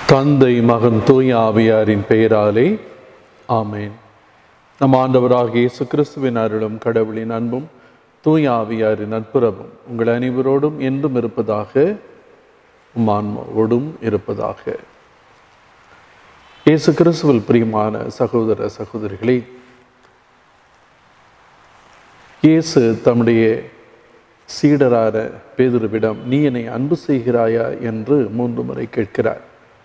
தந்தை மகன் தூய ஆவியாரின் பெயராலே ஆமேன் நம் ஆண்டவராகிய இயேசு கிறிஸ்துவின் அருளும் கடவுளின் அன்பும் தூய ஆவியாரின் நட்புறவும் உங்கள் அனைவரோடும் என்றும் இருப்பதாக உம் ஆன்மாவோடும் இருப்பதாக இயேசு கிறிஸ்துவில் பிரியமான சகோதர சகோதரிகளே இயேசு தம்முடைய சீடரான பேதுருவிடம் நீ என்னை அன்பு செய்கிறாயா என்று மூன்று முறை கேட்கிறார்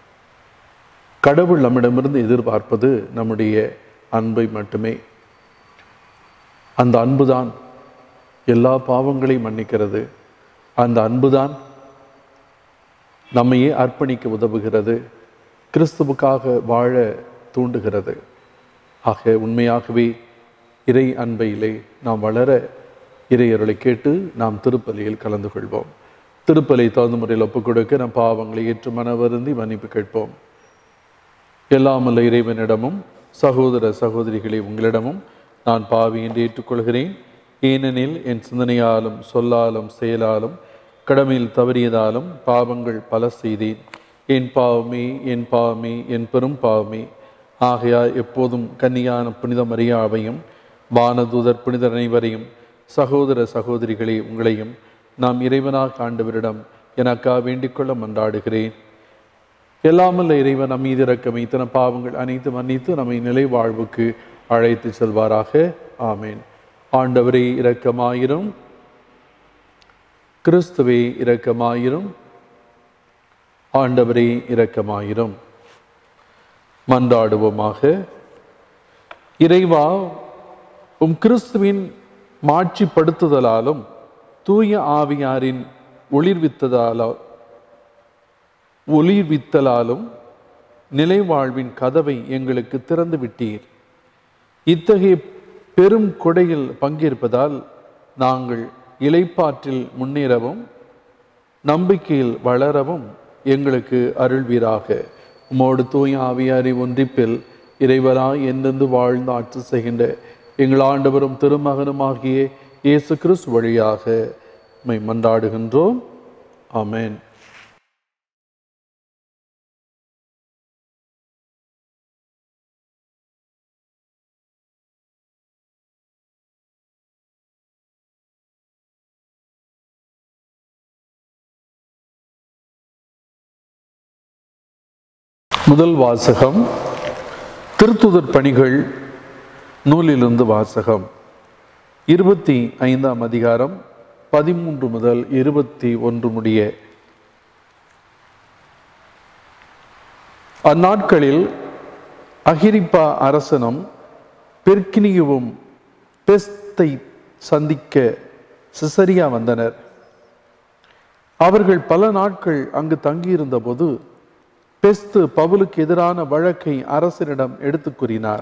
கடவுள் நம்மிடமிருந்து எதிர்பார்ப்பது நம்முடைய அன்பை மட்டுமே அந்த அன்புதான் எல்லா பாவங்களையும் மன்னிக்கிறது அந்த அன்புதான் நம்மையே அர்ப்பணிக்க உதவுகிறது கிறிஸ்துவுக்காக வாழ தூண்டுகிறது ஆக உண்மையாகவே இறை அன்பையிலே நாம் வளர இறையருளை கேட்டு நாம் திருப்பலியில் கலந்து கொள்வோம் திருப்பலி தகுந்த முறையில் ஒப்புக் கொடுக்க நம் பாவங்களை ஏற்று மன வருந்தி மன்னிப்பு கேட்போம் எல்லாமல்ல இறைவனிடமும் சகோதர சகோதரிகளை உங்களிடமும் நான் பாவி என்று ஏற்றுக்கொள்கிறேன் ஏனெனில் என் சிந்தனையாலும் சொல்லாலும் செயலாலும் கடமையில் தவறியதாலும் பாவங்கள் பல செய்தேன் என் பாவமே என் பாவமே என் பெரும் பாவமே ஆகையால் எப்போதும் கன்னியான புனித மரியாவையும் வானதூதர் புனிதர் அனைவரையும் சகோதர சகோதரிகளே உங்களையும் நாம் இறைவனாக ஆண்டவரிடம் எனக்கா வேண்டிக்கொள்ள மன்றாடுகிறேன் எல்லாமல்ல இறைவன் நம் மீது இறக்கம் இத்தனை பாவங்கள் அனைத்து மன்னித்து நம்மை நிலை வாழ்வுக்கு அழைத்து செல்வாராக ஆமேன் ஆண்டவரே இரக்கமாயிரும் கிறிஸ்துவே இரக்கமாயிரும் ஆண்டவரே இரக்கமாயிரும் மன்றாடுவோமாக இறைவா உம் கிறிஸ்துவின் மாட்சிப்படுத்துதலாலும் தூய ஆவியாரின் ஒளிர்வித்ததாலோ ஒளிர்வித்தலாலும் நிலைவாழ்வின் கதவை எங்களுக்கு திறந்து விட்டீர் இத்தகைய பெரும் கொடையில் பங்கேற்பதால் நாங்கள் இலைப்பாற்றில் முன்னேறவும் நம்பிக்கையில் வளரவும் எங்களுக்கு அருள்வீராக உமோடு தூய ஆவியாரி ஒன்றிப்பில் இறைவராய் என்றென்று வாழ்ந்து ஆட்சி செய்கின்ற எங்கள் ஆண்டவரும் திருமகனுமாகிய இயேசு கிறிஸ்து வழியாக மை மன்றாடுகின்றோம் ஆமென் முதல் வாசகம் திருத்துதர் பணிகள் நூலிலிருந்து வாசகம் இருபத்தி ஐந்தாம் அதிகாரம் பதிமூன்று முதல் இருபத்தி ஒன்று முடிய அந்நாட்களில் அகிரிப்பா அரசனும் பெர்கினியுவும் பெஸ்தை சந்திக்க சிசரியா வந்தனர் அவர்கள் பல நாட்கள் அங்கு தங்கியிருந்த போது பெஸ்து பவுலுக்கு எதிரான வழக்கை அரசனிடம் எடுத்து கூறினார்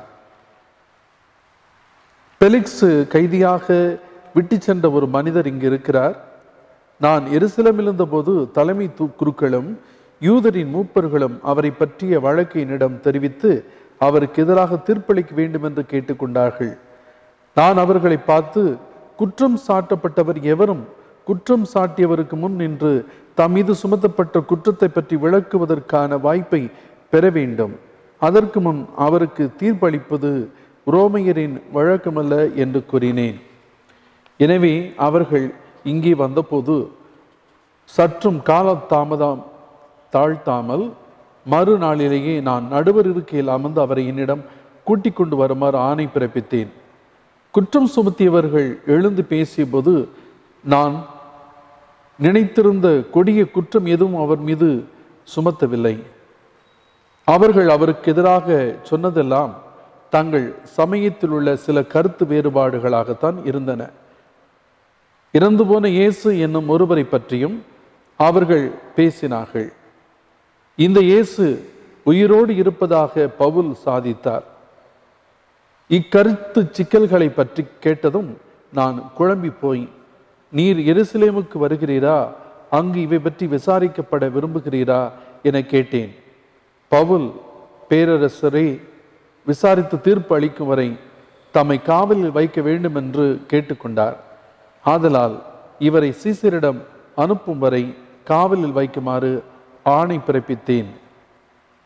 பெலிக்ஸ் கைதியாக விட்டு சென்ற ஒரு மனிதர் இங்கு இருக்கிறார் நான் எருசலம் இருந்தபோது தலைமை தூ குருக்களும் யூதரின் மூப்பர்களும் அவரை பற்றிய வழக்கை என்னிடம் தெரிவித்து அவருக்கு எதிராக தீர்ப்பளிக்க வேண்டும் என்று கேட்டுக்கொண்டார்கள் நான் அவர்களை பார்த்து குற்றம் சாட்டப்பட்டவர் எவரும் குற்றம் சாட்டியவருக்கு முன் நின்று தம் மீது சுமத்தப்பட்ட குற்றத்தை பற்றி விளக்குவதற்கான வாய்ப்பை பெற வேண்டும் அதற்கு முன் அவருக்கு தீர்ப்பளிப்பது ரோமையரின் வழக்கமல்ல என்று கூறினேன் எனவே அவர்கள் இங்கே வந்தபோது சற்றும் கால தாமதம் தாழ்த்தாமல் மறுநாளிலேயே நான் நடுவர் இருக்கையில் அமர்ந்து அவரை என்னிடம் கூட்டிக் கொண்டு வருமாறு ஆணை பிறப்பித்தேன் குற்றம் சுமத்தியவர்கள் எழுந்து பேசிய போது நான் நினைத்திருந்த கொடிய குற்றம் எதுவும் அவர் மீது சுமத்தவில்லை அவர்கள் அவருக்கு எதிராக சொன்னதெல்லாம் தங்கள் சமயத்தில் உள்ள சில கருத்து வேறுபாடுகளாகத்தான் இருந்தன இறந்து போன இயேசு என்னும் ஒருவரை பற்றியும் அவர்கள் பேசினார்கள் இந்த இயேசு உயிரோடு இருப்பதாக பவுல் சாதித்தார் இக்கருத்து சிக்கல்களை பற்றி கேட்டதும் நான் குழம்பி போய் நீர் எருசலேமுக்கு வருகிறீரா அங்கு இவை பற்றி விசாரிக்கப்பட விரும்புகிறீரா என கேட்டேன் பவுல் பேரரசரை விசாரித்து தீர்ப்பு அளிக்கும் வரை தம்மை காவலில் வைக்க வேண்டும் என்று கேட்டுக்கொண்டார் ஆதலால் இவரை சீசரிடம் அனுப்பும் வரை காவலில் வைக்குமாறு ஆணை பிறப்பித்தேன்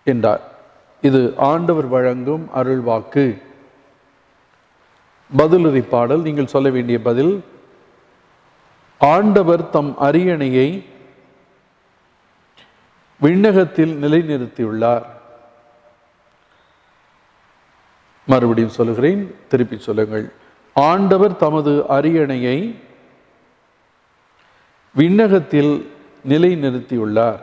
என்றார் இது ஆண்டவர் வழங்கும் அருள்வாக்கு பதிலுரை பாடல் நீங்கள் சொல்ல வேண்டிய பதில் ஆண்டவர் தம் அரியணையை விண்ணகத்தில் நிலைநிறுத்தியுள்ளார் மறுபடியும் சொல்லுகிறேன் திருப்பி சொல்லுங்கள் ஆண்டவர் தமது அரியணையை விண்ணகத்தில் நிலைநிறுத்தியுள்ளார்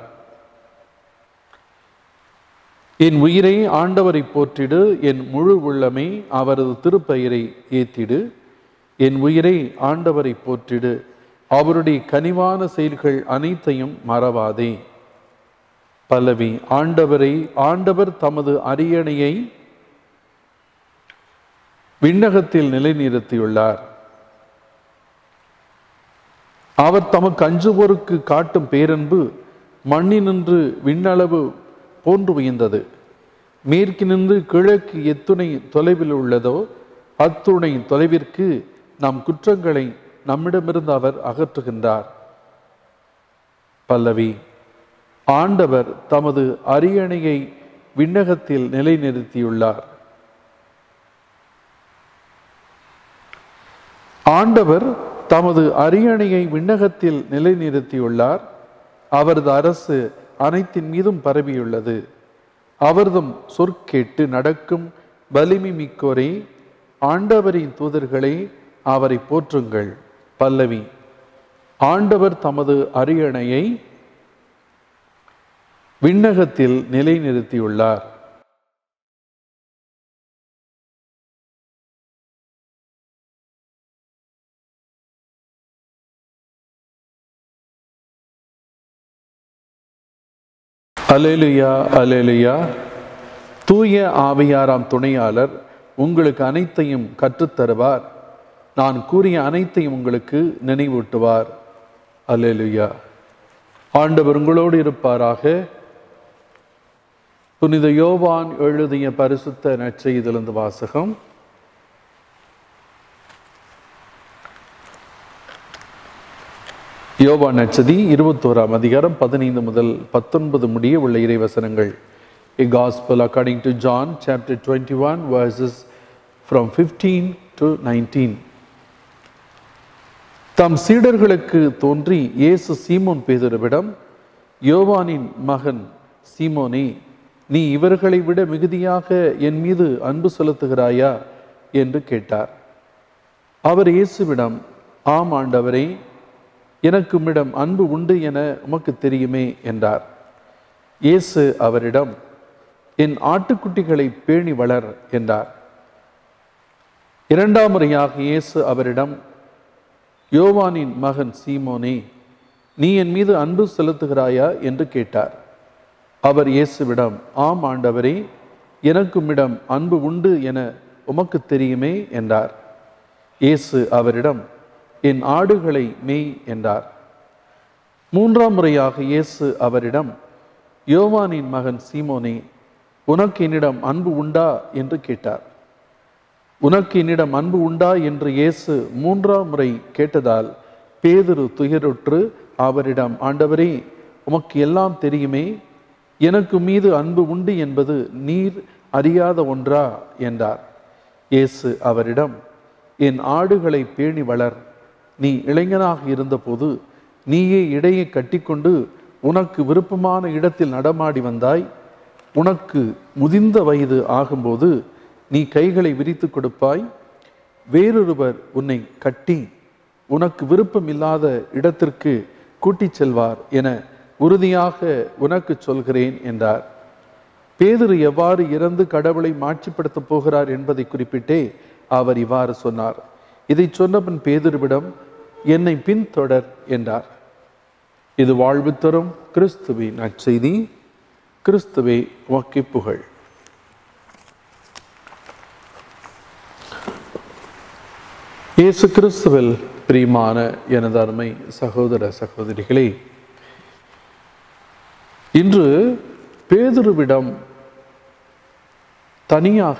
என் உயிரை ஆண்டவரை போற்றிடு என் முழு உள்ளமை அவரது திருப்பெயரை ஏத்திடு என் உயிரை ஆண்டவரை போற்றிடு அவருடைய கனிவான செயல்கள் அனைத்தையும் மறவாதே பல்லவி ஆண்டவரை ஆண்டவர் தமது அரியணையை விண்ணகத்தில் நிலைநிறுத்தியுள்ளார் அவர் தமக்கு அஞ்சுவோருக்கு காட்டும் பேரன்பு மண்ணினின்று விண்ணளவு போன்று உயர்ந்தது மேற்கினின்று கிழக்கு எத்துணை தொலைவில் உள்ளதோ அத்துணை தொலைவிற்கு நம் குற்றங்களை நம்மிடமிருந்து அவர் அகற்றுகின்றார் பல்லவி ஆண்டவர் தமது அரியணையை விண்ணகத்தில் நிலைநிறுத்தியுள்ளார் ஆண்டவர் தமது அரியணையை விண்ணகத்தில் நிலைநிறுத்தியுள்ளார் அவரது அரசு அனைத்தின் மீதும் பரவியுள்ளது அவர்தம் சொற்கேட்டு நடக்கும் வலிமை மிக்கோரே ஆண்டவரின் தூதர்களே அவரை போற்றுங்கள் பல்லவி ஆண்டவர் தமது அரியணையை விண்ணகத்தில் நிலைநிறுத்தியுள்ளார் அலேலுயா அலேலுயா தூய ஆவியாராம் துணையாளர் உங்களுக்கு அனைத்தையும் கற்றுத்தருவார் நான் கூறிய அனைத்தையும் உங்களுக்கு நினைவூட்டுவார் அலேலுயா ஆண்டவர் உங்களோடு இருப்பாராக புனித யோவான் எழுதிய பரிசுத்த நற்செய்திலிருந்து வாசகம் யோவா நச்சதி இருபத்தோராம் அதிகாரம் பதினைந்து முதல் பத்தொன்பது முடிய உள்ள இறைவசனங்கள் A Gospel according to John chapter 21 verses from 15 to 19 தம் சீடர்களுக்கு தோன்றி இயேசு சீமோன் பேதுருவிடம் யோவானின் மகன் சீமோனே நீ இவர்களை விட மிகுதியாக என் மீது அன்பு செலுத்துகிறாயா என்று கேட்டார் அவர் இயேசுவிடம் ஆம் ஆண்டவரே எனக்கு உம்மிடம் அன்பு உண்டு என உமக்கு தெரியுமே என்றார் இயேசு அவரிடம் என் ஆட்டுக்குட்டிகளை பேணி வளர் என்றார் இரண்டாம் முறையாக இயேசு அவரிடம் யோவானின் மகன் சீமோனே நீ என் மீது அன்பு செலுத்துகிறாயா என்று கேட்டார் அவர் இயேசுவிடம் ஆம் ஆண்டவரே எனக்கு உம்மிடம் அன்பு உண்டு என உமக்கு தெரியுமே என்றார் இயேசு அவரிடம் என் ஆடுகளை மேய் என்றார் மூன்றாம் முறையாக இயேசு அவரிடம் யோவானின் மகன் சீமோனே உனக்கு என்னிடம் அன்பு உண்டா என்று கேட்டார் உனக்கு என்னிடம் அன்பு உண்டா என்று இயேசு மூன்றாம் முறை கேட்டதால் பேதுரு துயருற்று அவரிடம் ஆண்டவரே உமக்கு எல்லாம் தெரியுமே எனக்கு மீது அன்பு உண்டு என்பது நீர் அறியாத ஒன்றா என்றார் இயேசு அவரிடம் என் ஆடுகளை பேணி வளர் நீ இளைஞனாக இருந்தபோது நீயே இடையை கட்டிக்கொண்டு உனக்கு விருப்பமான இடத்தில் நடமாடி வந்தாய் உனக்கு முதிர்ந்த வயது ஆகும்போது நீ கைகளை விரித்து கொடுப்பாய் வேறொருவர் உன்னை கட்டி உனக்கு விருப்பம் இல்லாத இடத்திற்கு கூட்டிச் செல்வார் என உறுதியாக உனக்கு சொல்கிறேன் என்றார் பேதுரு எவ்வாறு இறந்து கடவுளை மாட்சிப்படுத்தப் போகிறார் என்பதை குறிப்பிட்டே அவர் இவ்வாறு சொன்னார் இதை சொன்னபின் பேதுருவிடம் என்னை பின்தொடர் என்றார் இது வாழ்வு தரும் கிறிஸ்துவின் நற்செய்தி கிறிஸ்துவே உமக்கு புகழ் இயேசு கிறிஸ்துவில் பிரியமான எனது அருமை சகோதர சகோதரிகளே இன்று பேதுருவிடம் தனியாக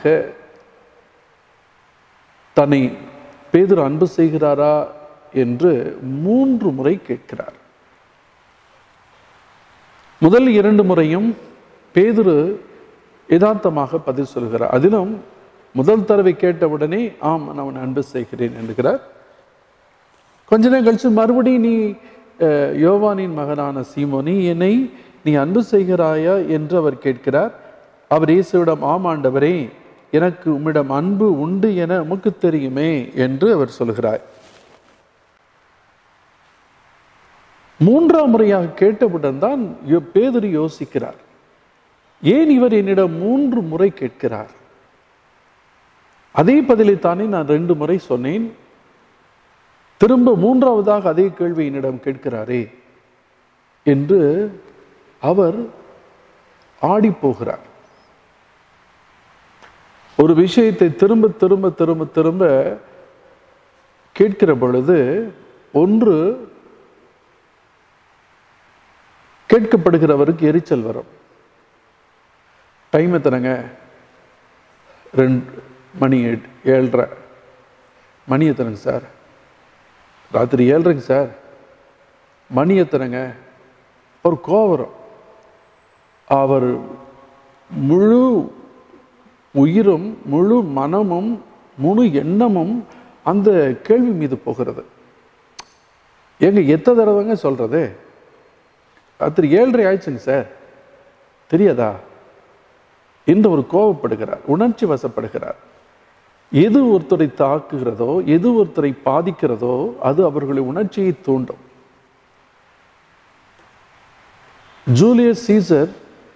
தன்னை பேதுரு அன்பு செய்கிறாரா என்று மூன்று முறை கேட்கிறார் முதல் இரண்டு முறையும் பேதுரு யதார்த்தமாக பதில் சொல்கிறார் அதிலும் முதல் தடவை கேட்டவுடனே ஆம் நான் அவனை அன்பு செய்கிறேன் என்கிறார் கொஞ்ச நேரம் கழிச்சு மறுபடியும் நீ அஹ், யோவானின் மகனான சீமோனி என்னை நீ அன்பு செய்கிறாயா என்று அவர் கேட்கிறார் அவர் இயேசுவிடம் ஆமாண்டவரே எனக்கு உம்மிடம் அன்பு உண்டு என உமக்கு தெரியுமே என்று அவர் சொல்கிறார் மூன்றாம் முறையாக கேட்டவுடன் தான் யோ- பேதுரு யோசிக்கிறார் ஏன் இவர் என்னிடம் மூன்று முறை கேட்கிறார் அதே பதிலைத்தானே நான் ரெண்டு முறை சொன்னேன் திரும்ப மூன்றாவதாக அதே கேள்வி என்னிடம் கேட்கிறாரே என்று அவர் ஆடி போகிறார் ஒரு விஷயத்தை திரும்ப திரும்ப திரும்ப திரும்ப கேட்கிற பொழுது ஒன்று கேட்கப்படுகிறவருக்கு எரிச்சல் வரும் டைம் எத்தனைங்க ரெண்டு மணி எட்- ஏழ்ரை மணி எத்தனைங்க சார் ராத்திரி ஏழ்ரைங்க சார் மணி எத்தனைங்க ஒரு கோவம் வரும் அவர் முழு உயிரும் முழு மனமும் முழு எண்ணமும் அந்த கேள்வி மீது போகிறது ஏங்க எத்தனை தடவைங்க சொல்றது ராத்திரி ஏழரை ஆயிடுச்சுங்க சார் தெரியாதா என்று ஒரு கோபப்படுகிறார் உணர்ச்சி வசப்படுகிறார் எது ஒருத்தரை தாக்குகிறதோ எது ஒருத்தரை பாதிக்கிறதோ அது அவர்களுடைய உணர்ச்சியை தூண்டும் ஜூலியஸ் சீசர்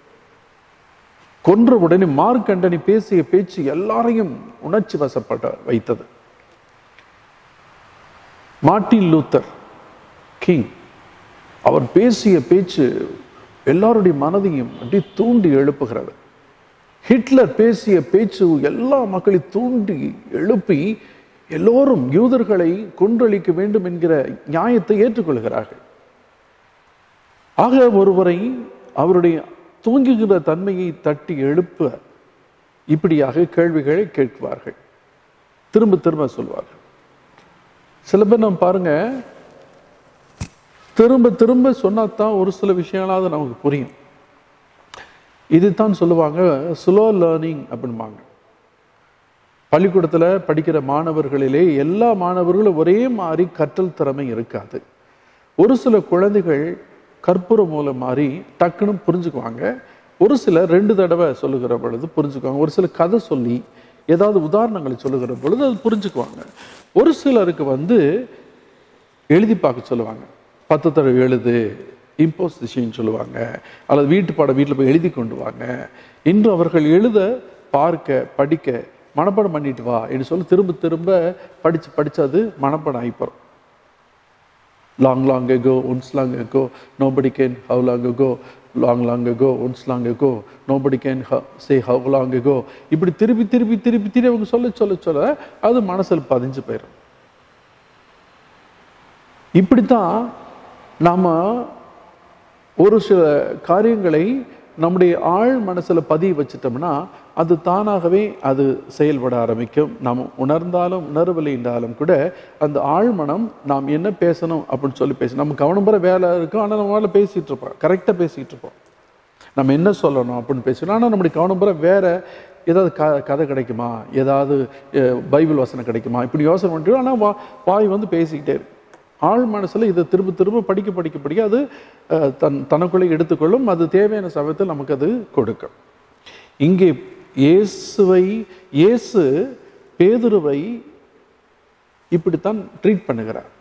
கொன்ற உடனே மார்க் ஆண்டனி பேசிய பேச்சு எல்லாரையும் உணர்ச்சி வசப்பட வைத்தது மார்ட்டின் லூத்தர் கிங் அவர் பேசிய பேச்சு எல்லாருடைய மனதையும் அப்படி தூண்டி எழுப்புகிறது ஹிட்லர் பேசிய பேச்சு எல்லா மக்களையும் தூண்டி எழுப்பி எல்லோரும் யூதர்களை கொன்றளிக்க வேண்டும் என்கிற நியாயத்தை ஏற்றுக்கொள்கிறார்கள் ஆக ஒருவரை அவருடைய தூங்குகிற தன்மையை தட்டி எழுப்ப இப்படியாக கேள்விகளை கேட்குவார்கள் திரும்ப திரும்ப சொல்வார்கள் சில பேர் நம்ம பாருங்க திரும்ப திரும்ப சொன்னாதான் ஒரு சில விஷயங்களாவது நமக்கு புரியும் இதுதான் சொல்லுவாங்க ஸ்லோ லேர்னிங் அப்படிம்பாங்க பள்ளிக்கூடத்துல படிக்கிற மாணவர்களிலே எல்லா மாணவர்களும் ஒரே மாதிரி கற்றல் திறமை இருக்காது ஒரு சில குழந்தைகள் கற்பூர மூலம் மாதிரி டக்குன்னு புரிஞ்சுக்குவாங்க ஒரு சிலர் ரெண்டு தடவை சொல்லுகிற பொழுது புரிஞ்சுக்குவாங்க ஒரு சில கதை சொல்லி ஏதாவது உதாரணங்களை சொல்லுகிற பொழுது அது புரிஞ்சுக்குவாங்க ஒரு சிலருக்கு வந்து எழுதி பார்க்க சொல்லுவாங்க பத்து தடவை எழுது இம்போசிஷன் சொல்லுவாங்க அல்லது வீட்டு பாடம் வீட்டில் போய் எழுதி கொண்டு வாங்க இன்று அவர்கள் எழுத பார்க்க படிக்க மனப்பாடம் பண்ணிட்டு வா என்று சொல்லி திரும்ப திரும்ப படிச்சு படிச்சு அது மனப்பாடம் ஆகிப்போம் long long ago once long ago nobody can how long ago long long ago once long ago nobody can ho- say how long ago இப்படி திருப்பி திருப்பி திருப்பி திருப்பி அவங்க சொல்ல சொல்ல சொல்ல அது மனசுல பதிஞ்சு போயிடும் இப்படித்தான் நாம ஒரு சில காரியங்களை நம்முடைய ஆழ் மனசுல பதிய வச்சிட்டோம்னா அது தானாகவே அது செயல்பட ஆரம்பிக்கும் நாம் உணர்ந்தாலும் உணர்வில்லை என்றாலும் கூட அந்த ஆழ்மனம் நாம் என்ன பேசணும் அப்படின்னு சொல்லி பேசணும் நம்ம கவனம் பெற வேலை இருக்கும் ஆனால் நம்ம வேலை பேசிட்டு இருப்போம் கரெக்டாக பேசிட்டு இருப்போம் நம்ம என்ன சொல்லணும் அப்படின்னு பேசணும் ஆனால் நம்முடைய கவனம் பெற வேற ஏதாவது க கதை கிடைக்குமா ஏதாவது அஹ், பைபிள் வசனம் கிடைக்குமா இப்படி யோசனை பண்ணிட்டு ஆனால் வா வாய் வந்து பேசிக்கிட்டே இருக்கு ஆழ் மனசுல இதை திரும்ப திரும்ப படிக்க படிக்க படிக்க அது அஹ், தன் தனக்குள்ளே எடுத்துக்கொள்ளும் அது தேவையான சமயத்தில் நமக்கு அது கொடுக்கும் இங்கே இயேசுவை இயேசு பேதுருவை இப்படித்தான் ட்ரீட் பண்ணுகிறார்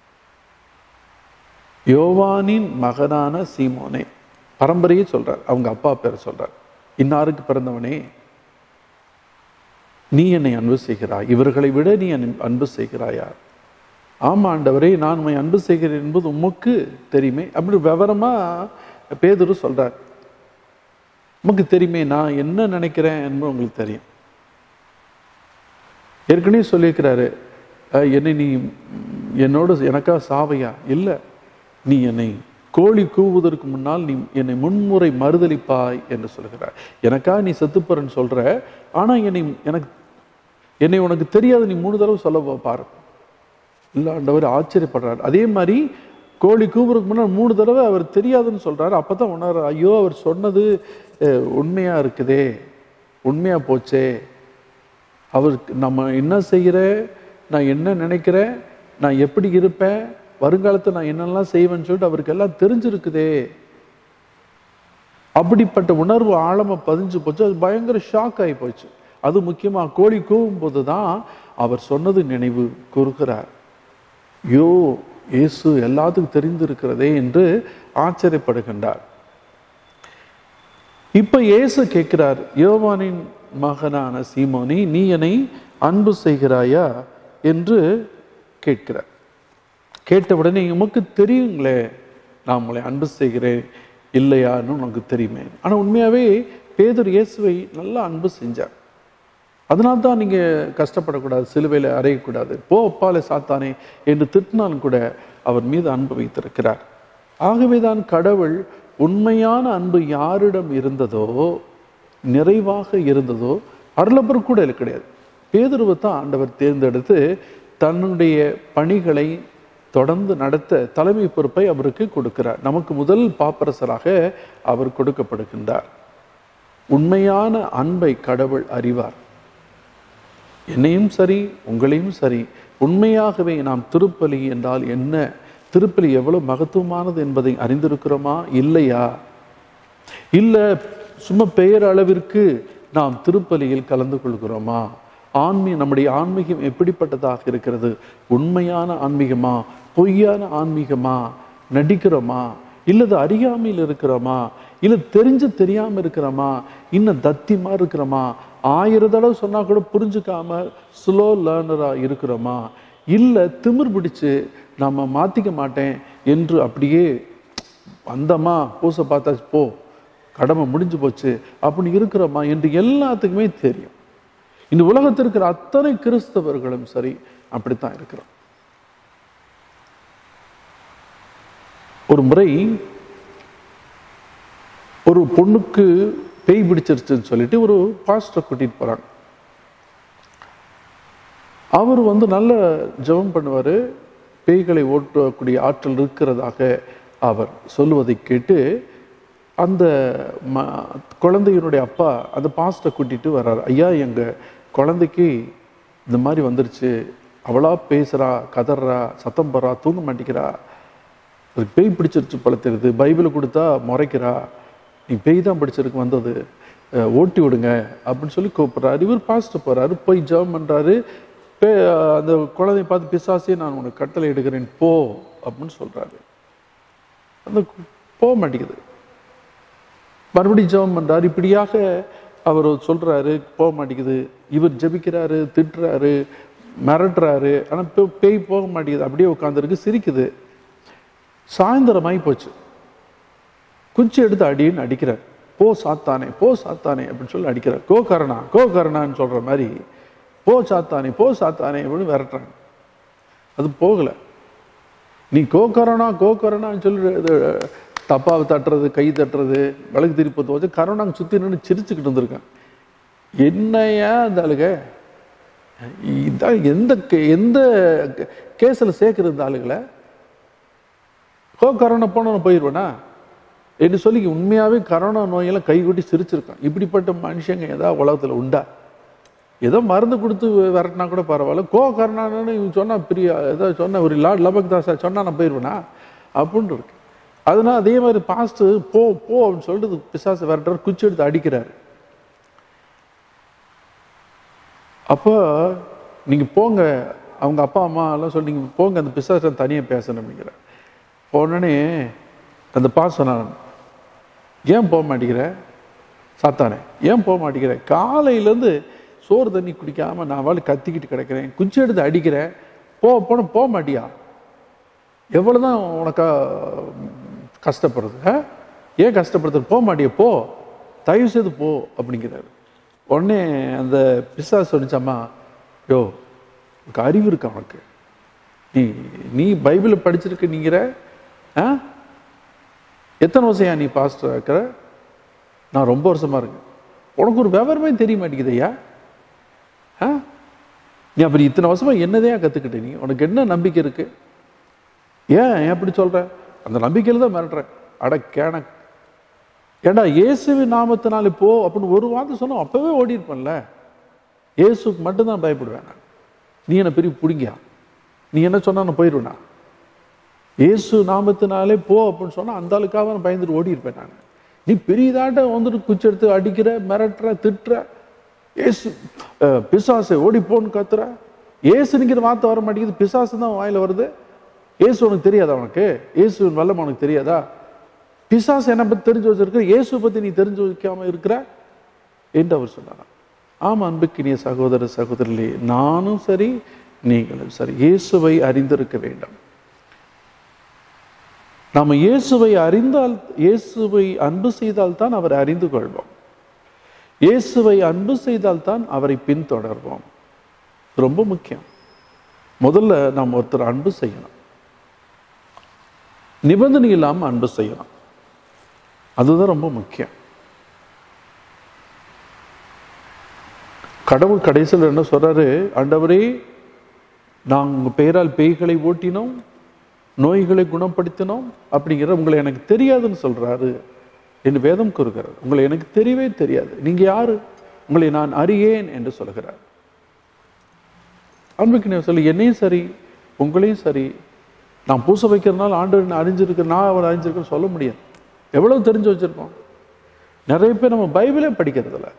யோவானின் மகனான சீமோனே பரம்பரையே சொல்றார் அவங்க அப்பா பேரை சொல்றார் இன்னாருக்கு பிறந்தவனே நீ என்னை அன்பு செய்கிறாய் இவர்களை விட நீ என்னை அன்பு செய்கிறாயா ஆமா ஆண்டவரே நான் உம்மை அன்பு செய்கிறேன் என்பது உமக்கு தெரியுமே அப்படி விவரமா பேதுரு சொல்றார் உமக்கு தெரியுமே நான் என்ன நினைக்கிறேன் என்பது உங்களுக்கு தெரியும் ஏற்கனவே சொல்லியிருக்கிறாரு அஹ், என்னை நீ ம், என்னோட எனக்கா சாவையா இல்லை நீ என்னை கோழி கூவுவதற்கு முன்னால் நீ என்னை முன்முறை மறுதலிப்பாய் என்று சொல்கிறார் எனக்கா நீ செத்துப்பறன்னு சொல்ற ஆனா என்னை எனக்கு என்னை உனக்கு தெரியாது நீ மூணு தடவை சொல்ல பா- பாரு இல்லை ஆண்டவர் ஆச்சரியப்படுறார் அதே மாதிரி கோழி கூவுறதுக்கு முன்னாடி மூணு தடவை அவர் தெரியாதுன்னு சொல்றாரு அப்பதான் உணர்ற ஐயோ அவர் சொன்னது அஹ், உண்மையா இருக்குதே உண்மையா போச்சே அவருக்கு நம்ம என்ன செய்கிறேன் நான் என்ன நினைக்கிறேன் நான் எப்படி இருப்பேன் வருங்காலத்தை நான் என்னெல்லாம் செய்வேன்னு சொல்லிட்டு அவருக்கு எல்லாம் தெரிஞ்சிருக்குதே அப்படிப்பட்ட உணர்வு ஆழமா பதிஞ்சு போச்சு அது பயங்கர ஷாக் ஆகி போச்சு அது முக்கியமா கோழி கூவும் போது தான் அவர் சொன்னது நினைவு கூறுகிறார் யோ இயேசு எல்லாத்துக்கும் தெரிந்திருக்கிறதே என்று ஆச்சரியப்படுகின்றார் இப்ப இயேசு கேட்கிறார் யோவானின் மகனான சீமோனி நீ என்னை அன்பு செய்கிறாயா என்று கேட்கிறார் கேட்டவுடனே உமக்கு தெரியுங்களே நான் உங்களை அன்பு செய்கிறேன் இல்லையான்னு உனக்கு தெரியுமே ஆனா உண்மையாவே பேதர் இயேசுவை நல்லா அன்பு செஞ்சார் அதனால தான் நீங்க கஷ்டப்படக்கூடாது சிலுவையில் அறையக்கூடாது போ அப்பாலே சாத்தானே என்று திட்டினாலும் கூட அவர் மீது அன்பு வைத்திருக்கிறார் ஆகவேதான் கடவுள் உண்மையான அன்பு யாரிடம் இருந்ததோ நிறைவாக இருந்ததோ அருளப்பர் கூட இல்லை கிடையாது பேதுருவை தான் ஆண்டவர் தேர்ந்தெடுத்து தன்னுடைய பணிகளை தொடர்ந்து நடத்த தலைமை பொறுப்பை அவருக்கு கொடுக்கிறார் நமக்கு முதல் பாப்பரசராக அவர் கொடுக்கப்படுகின்றார் உண்மையான அன்பை கடவுள் அறிவார் என்னையும் சரி உங்களையும் சரி உண்மையாகவே நாம் திருப்பலி என்றால் என்ன திருப்பலி எவ்வளவு மகத்துவமானது என்பதை அறிந்திருக்கிறோமா இல்லையா இல்ல சும்மா பெயர் அளவிற்கு நாம் திருப்பலியில் கலந்து கொள்கிறோமா ஆன்மீ நம்முடைய ஆன்மீகம் எப்படிப்பட்டதாக இருக்கிறது உண்மையான ஆன்மீகமா பொய்யான ஆன்மீகமா நடிக்கிறோமா இல்லது அறியாமையில் இருக்கிறோமா இல்ல தெரிஞ்சு தெரியாம இருக்கிறோமா இன்னும் தத்திமா இருக்கிறோமா ஆயிரம் தடவை சொன்னா கூட புரிஞ்சுக்காம ஸ்லோ லேர்னரா இருக்கிறோமா இல்ல திமிர் பிடிச்சு நம்ம மாத்திக்க மாட்டேன் என்று அப்படியே வந்தமா பூசை பார்த்தாச்சு போ கடமை முடிஞ்சு போச்சு அப்படி இருக்கிறோமா என்று எல்லாத்துக்குமே தெரியும் இந்த உலகத்தில் இருக்கிற அத்தனை கிறிஸ்தவர்களும் சரி அப்படித்தான் இருக்கிறோம் ஒரு முறை ஒரு பொண்ணுக்கு பேய் பிடிச்சிருச்சுன்னு சொல்லிட்டு ஒரு பாஸ்டரை கூட்டிட்டு போறாங்க அவர் வந்து நல்ல ஜெபம் பண்ணுவார் பேய்களை ஓட்டக்கூடிய ஆற்றல் இருக்கிறதாக அவர் சொல்லுவதை கேட்டு அந்த ம குழந்தையினுடைய அப்பா அந்த பாஸ்டரை கூட்டிட்டு வர்றாரு ஐயா எங்க குழந்தைக்கு இந்த மாதிரி வந்துருச்சு அவளா பேசுறா கதறா சத்தம் போடுறா தூங்க மாட்டேங்கிறா அதுக்கு பேய் பிடிச்சிருச்சு போல தெரியுது பைபிள் கொடுத்தா முறைக்கிறா நீ பேய் தான் பிடிச்சிருக்கு வந்தது அஹ் ஓட்டி விடுங்க அப்படின்னு சொல்லி கூப்பிடுறாரு இவர் பாஸ்டர் போறாரு போய் ஜெபம் பண்றாரு பே அந்த குழந்தைய பார்த்து பிசாசே நான் உனக்கு கட்டளை எடுக்கிறேன் போ அப்படின்னு சொல்றாரு அந்த கு- போக மாட்டேங்குது மறுபடியும் ஜெபம் பண்றாரு இப்படியாக அவர் சொல்றாரு போக மாட்டேங்குது இவர் ஜெபிக்கிறாரு திட்டுறாரு மிரட்டுறாரு ஆனா பே- பேய் போக மாட்டேங்குது அப்படியே உட்காந்துருக்கு சிரிக்குது சாயந்தரமாகி போச்சு குச்சி எடுத்து அடின்னு அடிக்கிறார் போ சாத்தானே போ சாத்தானே அப்படின்னு சொல்லி அடிக்கிறார் கோ கரணா கோ கரணான்னு சொல்ற மாதிரி போ சாத்தானே போ சாத்தானே அப்படின்னு விரட்டுறாங்க அது போகல நீ கோ கரோனா கோ கரோனான்னு சொல்லி இது தப்பாவை தட்டுறது கை தட்டுறது விளக்கு திருப்பி வச்சு கரோனாங்க சுற்றி நின்று சிரிச்சுக்கிட்டு இருந்திருக்கேன் என்னையா இந்த ஆளுக இதான் எந்த கே- எந்த கேஸில் சேர்க்குறது இந்த ஆளுகளை கோ கரோனா போனவன போயிடுவேனா என்று சொல்லி உண்மையாவே கரோனா நோயெல்லாம் கைகொட்டி சிரிச்சிருக்கான் இப்படிப்பட்ட மனுஷங்க ஏதாவது உலகத்துல உண்டா ஏதோ மருந்து கொடுத்து விரட்டினா கூட பரவாயில்ல கோ கரோனான்னு இவன் சொன்னா பெரிய ஏதோ சொன்ன ஒரு லார்ட் லபக் தாசா சொன்னா நான் போயிடுவேனா அப்படின்னு இருக்கு அதனால அதே மாதிரி பாஸ்ட் போ போ அப்படின்னு சொல்லிட்டு பிசாசு விரட்டுறாரு குச்சி எடுத்து அடிக்கிறாரு அப்போ நீங்க போங்க அவங்க அப்பா அம்மா எல்லாம் சொல்லி நீங்க போங்க அந்த பிசாசை தனியா பேசணும் அப்படிங்கிற உடனே அந்த பாஸ் சொன்னான் ஏன் போக மாட்டேங்கிற சாத்தானே ஏன் போக மாட்டேங்கிற காலையிலேருந்து சோறு தண்ணி குடிக்காம நான் வாழ் கத்திக்கிட்டு கிடக்கிறேன் குச்சி எடுத்து அடிக்கிறேன் போ போன போக மாட்டியா எவ்வளவுதான் உனக்கா ம், கஷ்டப்படுறது ஆ? ஏன் கஷ்டப்படுறது போக மாட்டியா போ தயவு செய்து போ அப்படிங்கிறாரு உடனே அந்த பிசா சொன்னிச்சாம்மா யோ உனக்கு அறிவு இருக்கா உனக்கு நீ நீ பைபிளை படிச்சிருக்க நீங்கிற ஆ எத்தனை வருஷம் நீ பாஸ்டர் இருக்கிற நான் ரொம்ப வருஷமா இருக்கேன் உனக்கு ஒரு விவரமே தெரிய மாட்டேங்குது ஐயா ஆ நீ அப்படி இத்தனை வருஷமா என்னதையா கத்துக்கிட்ட நீ உனக்கு என்ன நம்பிக்கை இருக்கு ஏன் ஏன் அப்படி சொல்ற அந்த நம்பிக்கையில தான் மிரட்டுறேன் அட கேன ஏண்டா இயேசுவின் நாமத்தினாலே போ அப்படின்னு ஒரு வார்த்தை சொன்னா அப்பவே ஓடி இருப்பேன்ல இயேசுக்கு மட்டும்தான் பயப்படுவேன் நான் நீ என்ன பெரிய பிடிங்கியா நீ என்ன சொன்னா நான் போயிடுவேனா இயேசு நாமத்தினாலே போ அப்படின்னு சொன்னா அந்த ஆளுக்காக நான் பயந்துட்டு ஓடி இருப்பேன் நான் நீ பெரியதாட்ட வந்துட்டு குச்சி எடுத்து அடிக்கிற மிரட்டுற திட்டுற ஏசு அஹ், பிசாசு ஓடி போன்னு கத்துற ஏசுங்கிற வார்த்தை வர மாட்டேங்குது பிசாசு தான் வாயில வருது ஏசு உனக்கு தெரியாதா உனக்கு இயேசுவின் வல்லம் உனக்கு தெரியாதா பிசாசு என்ன பத்தி தெரிஞ்சு வச்சிருக்க இயேசு பத்தி நீ தெரிஞ்சு வைக்காம இருக்கிற என்று அவர் சொன்னாராம் ஆமா அன்புக்கினிய சகோதர சகோதரிலே நானும் சரி நீங்களும் சரி இயேசுவை அறிந்திருக்க வேண்டும் நாம இயேசுவை அறிந்தால் இயேசுவை அன்பு செய்தால் தான் அவரை அறிந்து கொள்வோம் இயேசுவை அன்பு செய்தால் தான் அவரை பின்தொடர்வோம் இது ரொம்ப முக்கியம் முதல்ல நாம் ஒருத்தர் அன்பு செய்யணும் நிபந்தனை இல்லாம அன்பு செய்யணும் அதுதான் ரொம்ப முக்கியம் கடவுள் கடைசியில் என்ன சொல்றாரு ஆண்டவரே நான் உங்க பெயரால் பேய்களை ஓட்டினோம் நோய்களை குணப்படுத்தினோம் அப்படிங்கிற உங்களை எனக்கு தெரியாதுன்னு சொல்றாரு என்று வேதம் கூறுகிறார் உங்களை எனக்கு தெரியவே தெரியாது நீங்க யாரு உங்களை நான் அறியேன் என்று சொல்கிறார் அன்புக்கு நான் சொல்லி என்னையும் சரி உங்களையும் சரி நான் பூச வைக்கிறதுனால ஆண்டு அறிஞ்சிருக்க நான் அவர் அறிஞ்சிருக்கேன்னு சொல்ல முடியாது எவ்வளவு தெரிஞ்சு வச்சிருக்கோம் நிறைய பேர் நம்ம பைபிளே படிக்கிறதில்ல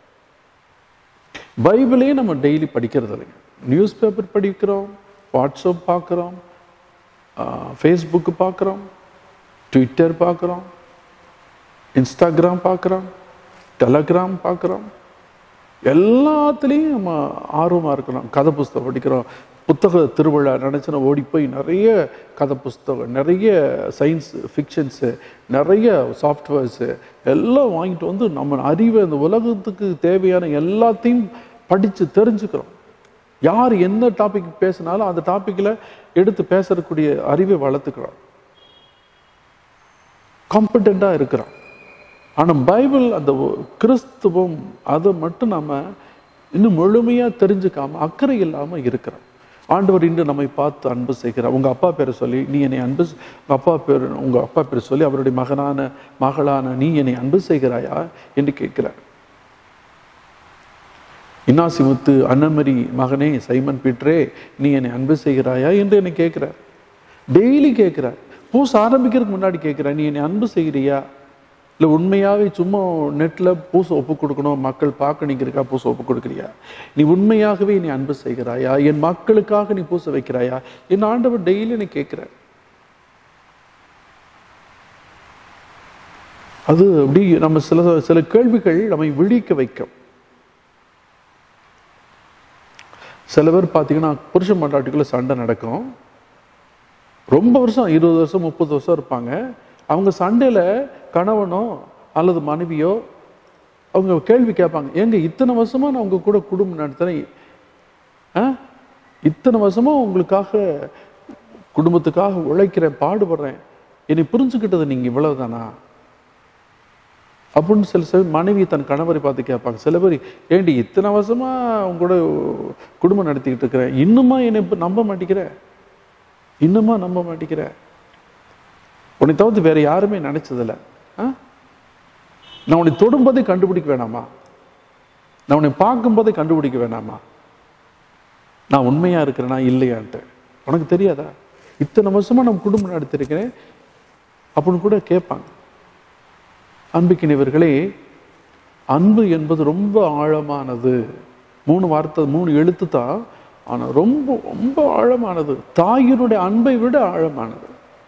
பைபிளே நம்ம டெய்லி படிக்கிறது இல்லைங்க நியூஸ் பேப்பர் படிக்கிறோம் வாட்ஸ்அப் பார்க்குறோம் ஃபேஸ்புக்கு பார்க்குறோம் ட்விட்டர் பார்க்குறோம் இன்ஸ்டாகிராம் பார்க்குறோம் டெலகிராம் பார்க்குறோம் எல்லாத்துலேயும் நம்ம ஆர்வமாக இருக்கிறோம் கதை புஸ்தகம் படிக்கிறோம் புத்தக திருவிழா நினச்சினா ஓடி போய் நிறைய கதை புஸ்தகம் நிறைய சயின்ஸ் ஃபிக்ஷன்ஸு நிறைய சாஃப்ட்வேர்ஸு எல்லாம் வாங்கிட்டு வந்து நம்ம அறிவை இந்த உலகத்துக்கு தேவையான எல்லாத்தையும் படித்து தெரிஞ்சுக்கிறோம் யார் எந்த டாபிக் பேசினாலும் அந்த டாப்பிக்கில் எடுத்து பேசக்கூடிய அறிவை வளர்த்துக்கிறோம் காம்படண்ட்டாக இருக்கிறோம் ஆனால் பைபிள் அந்த ஒ- கிறிஸ்துவம் அதை மட்டும் நாம இன்னும் முழுமையாக தெரிஞ்சுக்காம அக்கறை இல்லாமல் இருக்கிறோம் ஆண்டவர் இன்று நம்மை பார்த்து அன்பு செய்கிறார் உங்க அப்பா பேரை சொல்லி நீ என்னை அன்பு செ- உங்க அப்பா பேர் உங்க அப்பா பேரை சொல்லி அவருடைய மகனான மகளான நீ என்னை அன்பு செய்கிறாயா என்று கேட்கிறார் இன்னாசிமுத்து அன்னமரி மகனே சைமன் பீட்ரே நீ என்னை அன்பு செய்கிறாயா என்று என்னை கேட்கிறார் டெய்லி கேட்கிறார் பூச ஆரம்பிக்கிறதுக்கு முன்னாடி கேட்கிறார் நீ என்னை அன்பு செய்கிறியா இல்லை உண்மையாவே சும்மா நெட்டில் பூசை ஒப்பு கொடுக்கணும் மக்கள் பார்க்கணிக்கிறக்கா பூசை ஒப்பு கொடுக்குறியா நீ உண்மையாகவே நீ அன்பு செய்கிறாயா என் மக்களுக்காக நீ பூசை வைக்கிறாயா என் ஆண்டவர் டெய்லி நீ கேட்கிறார் அது அப்படி நம்ம சில சில கேள்விகள் நம்மை விழிக்க வைக்கும் சில பேர் பார்த்தீங்கன்னா புருஷன் மண்டாட்டிக்குள்ள சண்டை நடக்கும் ரொம்ப வருஷம் இருபது வருஷம் முப்பது வருஷம் இருப்பாங்க அவங்க சண்டையில கணவனோ அல்லது மனைவியோ அவங்க கேள்வி கேட்பாங்க ஏங்க இத்தனை வருஷமா நான் உங்க கூட குடும்பம் நடத்துறேன் ஆ? இத்தனை வருஷமா உங்களுக்காக குடும்பத்துக்காக உழைக்கிறேன் பாடுபடுறேன் என்னை புரிஞ்சுக்கிட்டது நீங்க இவ்வளவுதானா அப்படின்னு சில சில மனைவி தன் கணவரை பார்த்து கேட்பாங்க சில பேர் ஏண்டி இத்தனை வருஷமா உங்க கூட குடும்பம் நடத்திக்கிட்டு இருக்கிறேன் இன்னுமா என்னை இப்ப நம்ப மாட்டேங்கிற இன்னுமா நம்ப மாட்டேங்கிற உன்னை தவிர்த்து வேற யாருமே நினைச்சதில்ல ஆ? நான் உன்னை தொடும்போதே கண்டுபிடிக்க வேணாமா நான் உன்னை பார்க்கும்போதே கண்டுபிடிக்க வேணாமா நான் உண்மையா இருக்கிறேனா இல்லையான்ட்டு உனக்கு தெரியாதா இத்தனை வருஷமா நான் குடும்பம் நடத்திருக்கிறேன் அப்படின்னு கூட கேட்பாங்க அன்புக்கினவர்களே அன்பு என்பது ரொம்ப ஆழமானது மூணு வார்த்தை மூணு எழுத்து தான் ஆனா ரொம்ப ரொம்ப ஆழமானது தாயினுடைய அன்பை விட ஆழமானது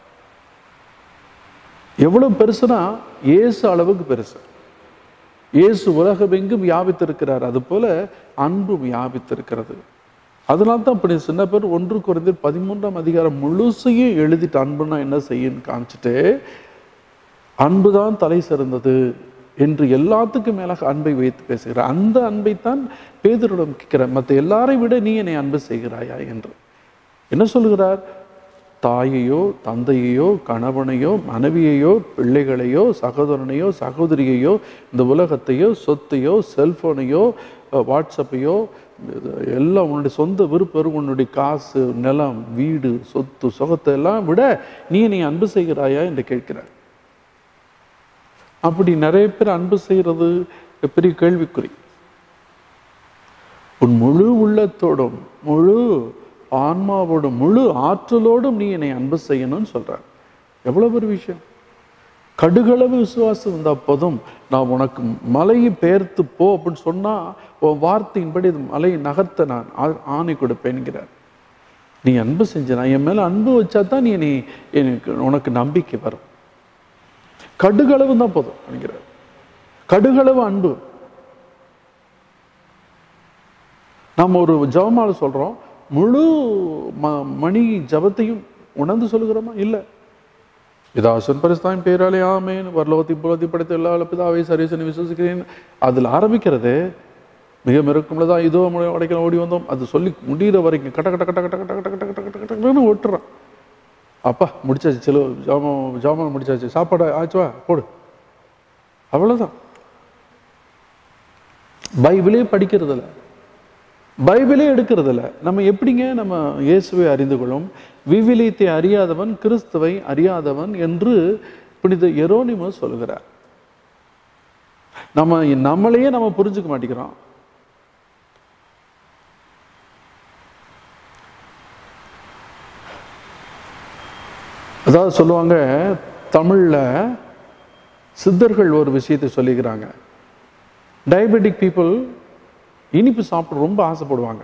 எவ்வளவு பெருசுனா இயேசு அளவுக்கு பெருசு இயேசு உலகமெங்கும் வியாபித்திருக்கிறார் அது போல அன்பு வியாபித்திருக்கிறது அதனால தான் இப்படி சின்ன பேர் ஒன்று குறைந்து பதிமூன்றாம் அதிகாரம் முழுசையும் எழுதிட்டு அன்புனா என்ன செய்யுன்னு காமிச்சிட்டு அன்புதான் தலை சிறந்தது என்று எல்லாத்துக்கும் மேலாக அன்பை வைத்து பேசுகிறார் அந்த அன்பைத்தான் பேதரிடம் கேட்கிறார் மற்ற எல்லாரை விட நீ என்னை அன்பு செய்கிறாயா என்று என்ன சொல்லுகிறார் தாயையோ தந்தையையோ கணவனையோ மனைவியையோ பிள்ளைகளையோ சகோதரனையோ சகோதரியையோ இந்த உலகத்தையோ சொத்தையோ செல்போனையோ அஹ், வாட்ஸ்அப்பையோ இது எல்லாம் உன்னுடைய சொந்த விருப்பம் உன்னுடைய காசு நிலம் வீடு சொத்து சுகத்தை எல்லாம் விட நீ என்னை அன்பு செய்கிறாயா என்று கேட்கிறார் அப்படி நிறைய பேர் அன்பு செய்யறது பெரிய கேள்விக்குறி உன் முழு உள்ளத்தோடும் முழு ஆன்மாவோடும் முழு ஆற்றலோடும் நீ என்னை அன்பு செய்யணும்னு சொல்றார் எவ்வளவு ஒரு விஷயம் கடுகளவு விசுவாசம் இருந்தா போதும் நான் உனக்கு மலையை பெயர்த்து போ அப்படின்னு சொன்னா உன் வார்த்தையின்படி இது மலையை நகர்த்த நான் ஆ- ஆணை கொடுப்பேன்கிறார் நீ அன்பு செஞ்ச நான் என் மேல அன்பு வச்சா தான் நீ நீ எனக்கு உனக்கு நம்பிக்கை வரும் கடுகளவு தான் போதும் அப்படிங்கிறார் கடுகளவு அன்பு நாம் ஒரு ஜபமால சொல்றோம் முழு ம மணி ஜபத்தையும் உணர்ந்து சொல்லுகிறோமா இல்லை பிதாசன் பரிசுதான் பேராலே ஆமேன் வரலோகத்தி புலத்தி படைத்த எல்லா பிதாவை சரீசனை விசுவசிக்கிறேன் அதில் ஆரம்பிக்கிறது மிக மிருக்கம்ல இதோ முறை உடைக்கலாம் ஓடி வந்தோம் அது சொல்லி முடிகிற வரைக்கும் கட்ட கட்ட கட்ட கட்ட கட்ட கட்ட கட்ட கட்ட கட்ட கட்டன்னு ஓட்டுறான் அப்பா முடிச்சாச்சு செலவு ஜாமான் ஜாமான் முடிச்சாச்சு சாப்பாடு ஆச்சுவா போடு அவ்வளவுதான் பைபிளே படிக்கிறதில்ல பைபிளே எடுக்கிறதில்ல நம்ம எப்படிங்க நம்ம இயேசுவை அறிந்து கொள்ளும் விவிலியத்தை அறியாதவன் கிறிஸ்துவை அறியாதவன் என்று புனித எரோனிமஸ் சொல்கிறார் நம்ம நம்மளையே நம்ம புரிஞ்சுக்க மாட்டேங்கிறோம் அதாவது சொல்லுவாங்க தமிழ்ல சித்தர்கள் ஒரு விஷயத்தை சொல்லிக்கிறாங்க டயபெட்டிக் பீப்புள் இனிப்பு சாப்பிட ரொம்ப ஆசைப்படுவாங்க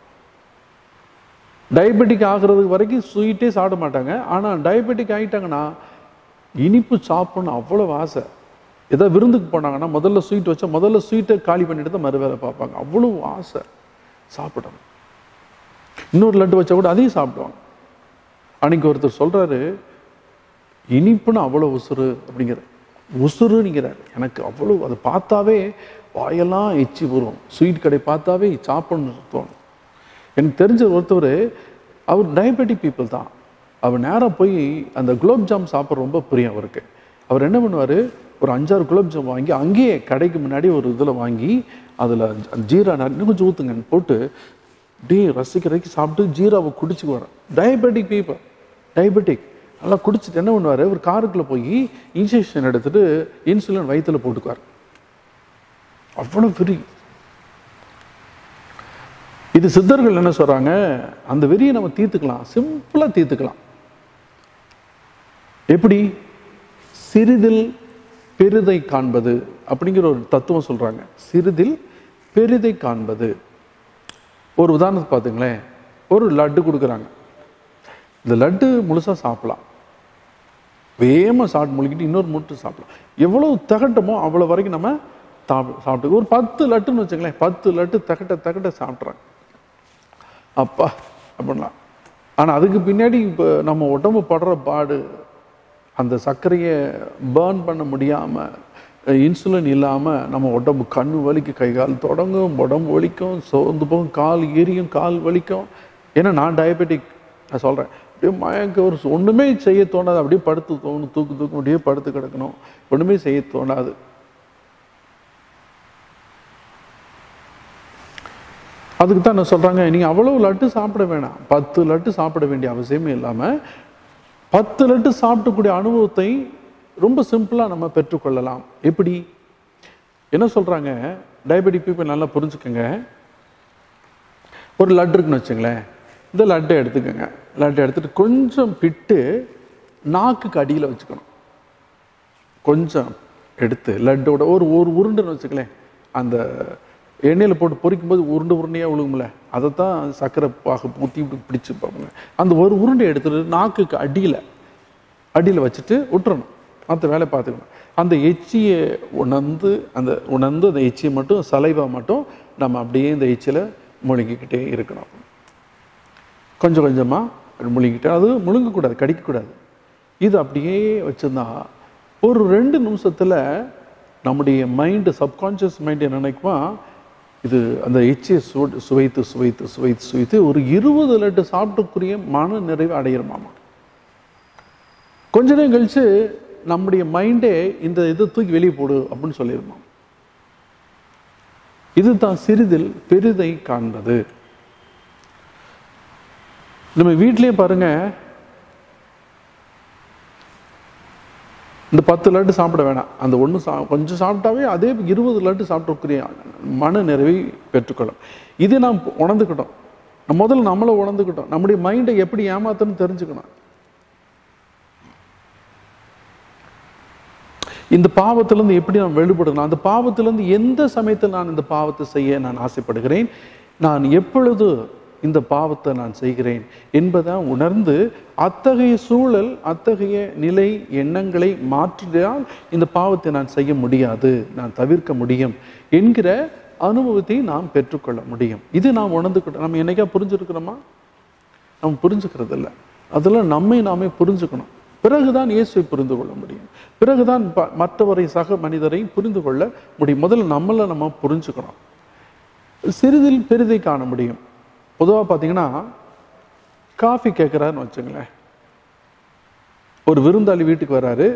டயபெட்டிக் ஆகுறதுக்கு வரைக்கும் ஸ்வீட்டே சாப்பிட மாட்டாங்க ஆனால் டயபெட்டிக் ஆகிட்டாங்கன்னா இனிப்பு சாப்பிடணும் அவ்வளோ ஆசை ஏதோ விருந்துக்கு போனாங்கன்னா முதல்ல ஸ்வீட் வச்சா முதல்ல ஸ்வீட்டை காலி பண்ணிட்டு தான் மறு வேலை பார்ப்பாங்க அவ்வளோ ஆசை சாப்பிடணும் இன்னொரு லட்டு வச்சா கூட அதையும் சாப்பிடுவாங்க அன்னைக்கு ஒருத்தர் சொல்றாரு இனிப்புன்னு அவ்வளோ உசுறு அப்படிங்கிற உசுறுங்கிறார் எனக்கு அவ்வளோ அதை பார்த்தாவே வாயெல்லாம் எச்சி வரும் ஸ்வீட் கடை பார்த்தாவே சாப்பிடணும்னு தோணும் எனக்கு தெரிஞ்ச ஒருத்தவர் அவர் டயபெட்டிக் பீப்புள் தான் அவர் நேராக போய் அந்த குலோப் ஜாம் சாப்பிட்ற ரொம்ப பிரியம் அவருக்கு அவர் என்ன பண்ணுவார் ஒரு அஞ்சாறு குலோப் ஜாம் வாங்கி அங்கேயே கடைக்கு முன்னாடி ஒரு இதில் வாங்கி அதில் ஜீரா ந- இன்னும் கொஞ்சம் ஊற்றுங்கன்னு போட்டு அப்படியே ரசிக்கிறதுக்கு சாப்பிட்டு ஜீராவை குடிச்சுக்குவார் டயபெட்டிக் பீப்புள் டயபெட்டிக் நல்லா குடிச்சிட்டு என்ன பண்ணுவார் ஒரு காருக்குள்ளே போய் இன்ஜெக்ஷன் எடுத்துட்டு இன்சுலின் வயித்துல போட்டுக்குவார் அவ்வளோ ஃப்ரீ இது சித்தர்கள் என்ன சொல்றாங்க அந்த வெறியை நம்ம தீர்த்துக்கலாம் சிம்பிளா தீர்த்துக்கலாம் எப்படி சிறிதில் பெரிதை காண்பது அப்படிங்கிற ஒரு தத்துவம் சொல்றாங்க சிறிதில் பெரிதை காண்பது ஒரு உதாரணத்தை பார்த்துங்களேன் ஒரு லட்டு கொடுக்குறாங்க இந்த லட்டு முழுசா சாப்பிடலாம் வேகமாக சாப்பிட்டு முழுக்கிட்டு இன்னொரு முட்டு சாப்பிடலாம் எவ்வளவு தகட்டமோ அவ்வளோ வரைக்கும் நம்ம சாப்பிட சாப்பிட்டு ஒரு பத்து லட்டுன்னு வச்சுங்களேன் பத்து லட்டு தகட்ட தகட்ட சாப்பிட்றாங்க அப்பா அப்படின்லாம் ஆனால் அதுக்கு பின்னாடி இப்போ நம்ம உடம்பு படுற பாடு அந்த சர்க்கரையை பேர்ன் பண்ண முடியாமல் இன்சுலின் இல்லாமல் நம்ம உடம்பு கண்ணு வலிக்கு கை கால் தொடங்கும் உடம்பு வலிக்கும் சோர்ந்து போகும் கால் எரியும் கால் வலிக்கும் ஏன்னா நான் டயபெட்டிக் நான் சொல்கிறேன் அப்படியே மயக்க ஒரு ஒன்றுமே செய்ய தோணாது அப்படியே படுத்து தோணும் தூக்கு தூக்கு அப்படியே படுத்து கிடக்கணும் ஒன்றுமே செய்ய தோணாது அதுக்கு தான் என்ன சொல்கிறாங்க நீங்கள் அவ்வளோ லட்டு சாப்பிட வேணாம் பத்து லட்டு சாப்பிட வேண்டிய அவசியமே இல்லாமல் பத்து லட்டு சாப்பிட்டக்கூடிய அனுபவத்தை ரொம்ப சிம்பிளாக நம்ம பெற்றுக்கொள்ளலாம் எப்படி என்ன சொல்கிறாங்க டயபெட்டிக் பீப்புள் நல்லா புரிஞ்சுக்கோங்க ஒரு லட்டு இருக்குன்னு வச்சுங்களேன் இந்த லட்டை எடுத்துக்கோங்க லட்டை எடுத்துட்டு கொஞ்சம் பிட்டு நாக்குக்கு அடியில் வச்சுக்கணும் கொஞ்சம் எடுத்து லட்டோட ஒரு ஒரு உருண்டைன்னு வச்சுக்கலேன் அந்த எண்ணெயில் போட்டு பொரிக்கும் போது உருண்டை உருண்டையாக விழுகும்ல அதை தான் சர்க்கரை பாகு ஊற்றி இப்படி பிடிச்சு பார்ப்போங்க அந்த ஒரு உருண்டை எடுத்துட்டு நாக்குக்கு அடியில் அடியில் வச்சுட்டு விட்டுறணும் மற்ற வேலை பார்த்துக்கணும் அந்த எச்சியை உணர்ந்து அந்த உணர்ந்து அந்த எச்சியை மட்டும் சலைவா மட்டும் நம்ம அப்படியே இந்த எச்சியில் முழுங்கிக்கிட்டே இருக்கணும் கொஞ்சம் கொஞ்சமாக முழுங்கிட்டு அது முழுங்கக்கூடாது கடிக்கக்கூடாது இது அப்படியே வச்சிருந்தா ஒரு ரெண்டு நிமிஷத்தில் நம்முடைய மைண்டு சப்கான்ஷியஸ் மைண்ட் என்ன நினைக்குமா இது அந்த எச்சியை சு சுவைத்து சுவைத்து சுவைத்து சுவைத்து ஒரு இருபது லட்டு சாப்பிட்டுக்குரிய மன நிறைவு அடையிறமாமா கொஞ்ச நேரம் கழிச்சு நம்முடைய மைண்டே இந்த இதை தூக்கி வெளியே போடு அப்படின்னு சொல்லிடுமா இதுதான் சிறிதில் பெரிதை காண்பது நம்ம வீட்லயே பாருங்க இந்த பத்து லட்டு சாப்பிட வேணாம் அந்த ஒன்று சா கொஞ்சம் சாப்பிட்டாவே அதே இருபது லட்டு சாப்பிட்டுக்கூடிய மன நிறைவை பெற்றுக்கொள்ளும் இது நாம் உணர்ந்துக்கிட்டோம் நம்ம முதல்ல நம்மளை உணர்ந்துக்கிட்டோம் நம்முடைய மைண்டை எப்படி ஏமாத்தணும்னு தெரிஞ்சுக்கணும் இந்த பாவத்திலிருந்து எப்படி நான் வெளிப்படணும் அந்த பாவத்திலிருந்து எந்த சமயத்தில் நான் இந்த பாவத்தை செய்ய நான் ஆசைப்படுகிறேன் நான் எப்பொழுது இந்த பாவத்தை நான் செய்கிறேன் என்பதை உணர்ந்து அத்தகைய சூழல் அத்தகைய நிலை எண்ணங்களை மாற்றினால் இந்த பாவத்தை நான் செய்ய முடியாது நான் தவிர்க்க முடியும் என்கிற அனுபவத்தை நாம் பெற்றுக்கொள்ள முடியும் இது நாம் உணர்ந்துக்கிட்டோம் நம்ம என்னைக்கா புரிஞ்சிருக்கிறோமா நம்ம புரிஞ்சுக்கிறது இல்லை அதில் நம்மை நாமே புரிஞ்சுக்கணும் பிறகுதான் இயேசுவை புரிந்து கொள்ள முடியும் பிறகுதான் ப- மற்றவரை சக மனிதரை புரிந்து கொள்ள முடியும் முதல்ல நம்மளை நம்ம புரிஞ்சுக்கணும் சிறிதில் பெரிதை காண முடியும் பொதுவாக பார்த்தீங்கன்னா காஃபி கேட்குறாருன்னு வச்சுங்களேன் ஒரு விருந்தாளி வீட்டுக்கு வராரு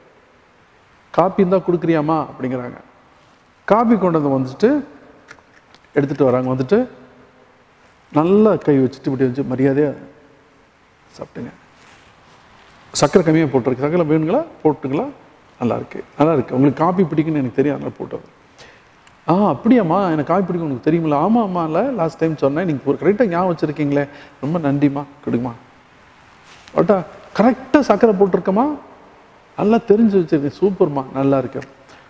காப்பி இருந்தால் கொடுக்குறியாமா அப்படிங்கிறாங்க காபி கொண்டு வந்து வந்துட்டு எடுத்துட்டு வராங்க வந்துட்டு நல்லா கை வச்சுட்டு இப்படி வச்சு மரியாதையாக சாப்பிட்டுங்க சக்கரை கம்மியாக போட்டிருக்கு சக்கரை வேணுங்களா போட்டுங்களா நல்லா இருக்கு நல்லா இருக்கு உங்களுக்கு காபி பிடிக்குன்னு எனக்கு தெரியும் அதனால போட்டது ஆ அப்படியாம்மா எனக்கு காபி பிடிக்கும் உங்களுக்கு தெரியுமில்ல ஆமாம் ஆமாம்ல லாஸ்ட் டைம் சொன்னேன் நீங்கள் ஒரு கரெக்டாக ஞாபகம் வச்சுருக்கீங்களே ரொம்ப நன்றிம்மா கொடுங்கம்மா ஓட்டா கரெக்டாக சக்கரை போட்டிருக்கம்மா நல்லா தெரிஞ்சு வச்சிருக்கேன் சூப்பர்மா நல்லா இருக்கு